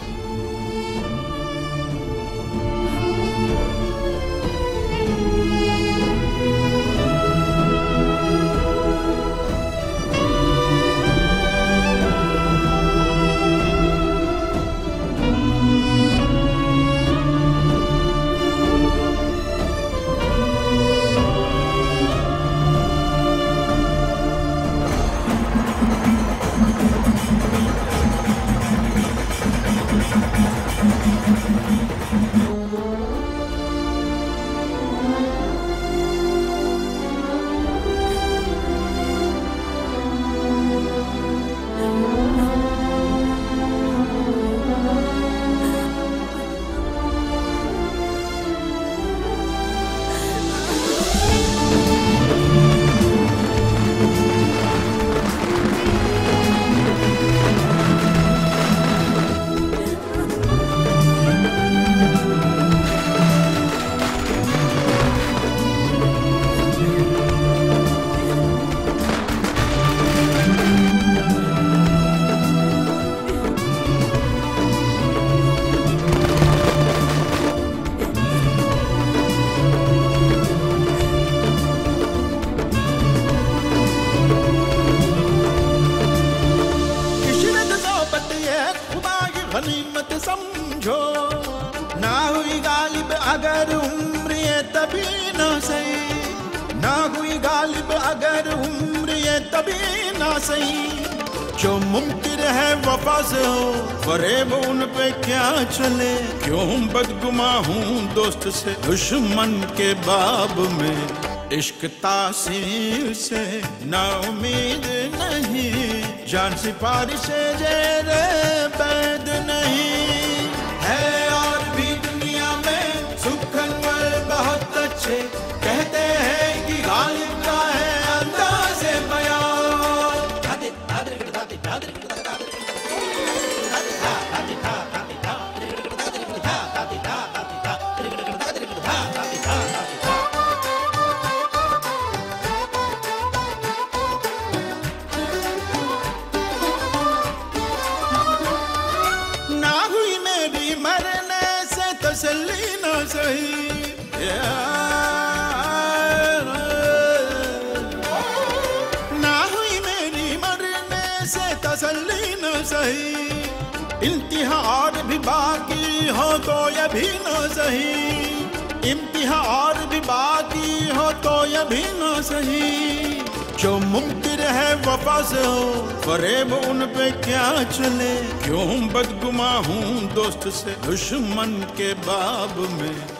इशरत सोबत ये खुदा की गनीमत समझो ना हुई गालिब अगर उम्र तभी ना सही ना हुई गालिब अगर उम्र ये तभी ना सही जो मुमकिन है वफा से हो फरेब उन पे क्या चले क्यों बदगुमा हूँ दोस्त से दुश्मन के बाब में इश्क तासीर से ना उम्मीद नहीं जान सिफारिश जेरे बैद नहीं है और भी दुनिया में सुखनवर बहुत अच्छे कहते हैं कि गालिब का है अंदाज़े ना हुई मेरी मरने से तसल्ली ना सही ना हुई मेरी मरने से तसल्ली ना सही इंतहा और भी बाकी हो तो ये भी ना सही इम्तिहा और भी बाकी हो तो ये भी ना सही जो मुमकिन है वफा से हो फरेब उन पे क्या चले क्यों बदगुमा हूँ दोस्त से दुश्मन के बाब में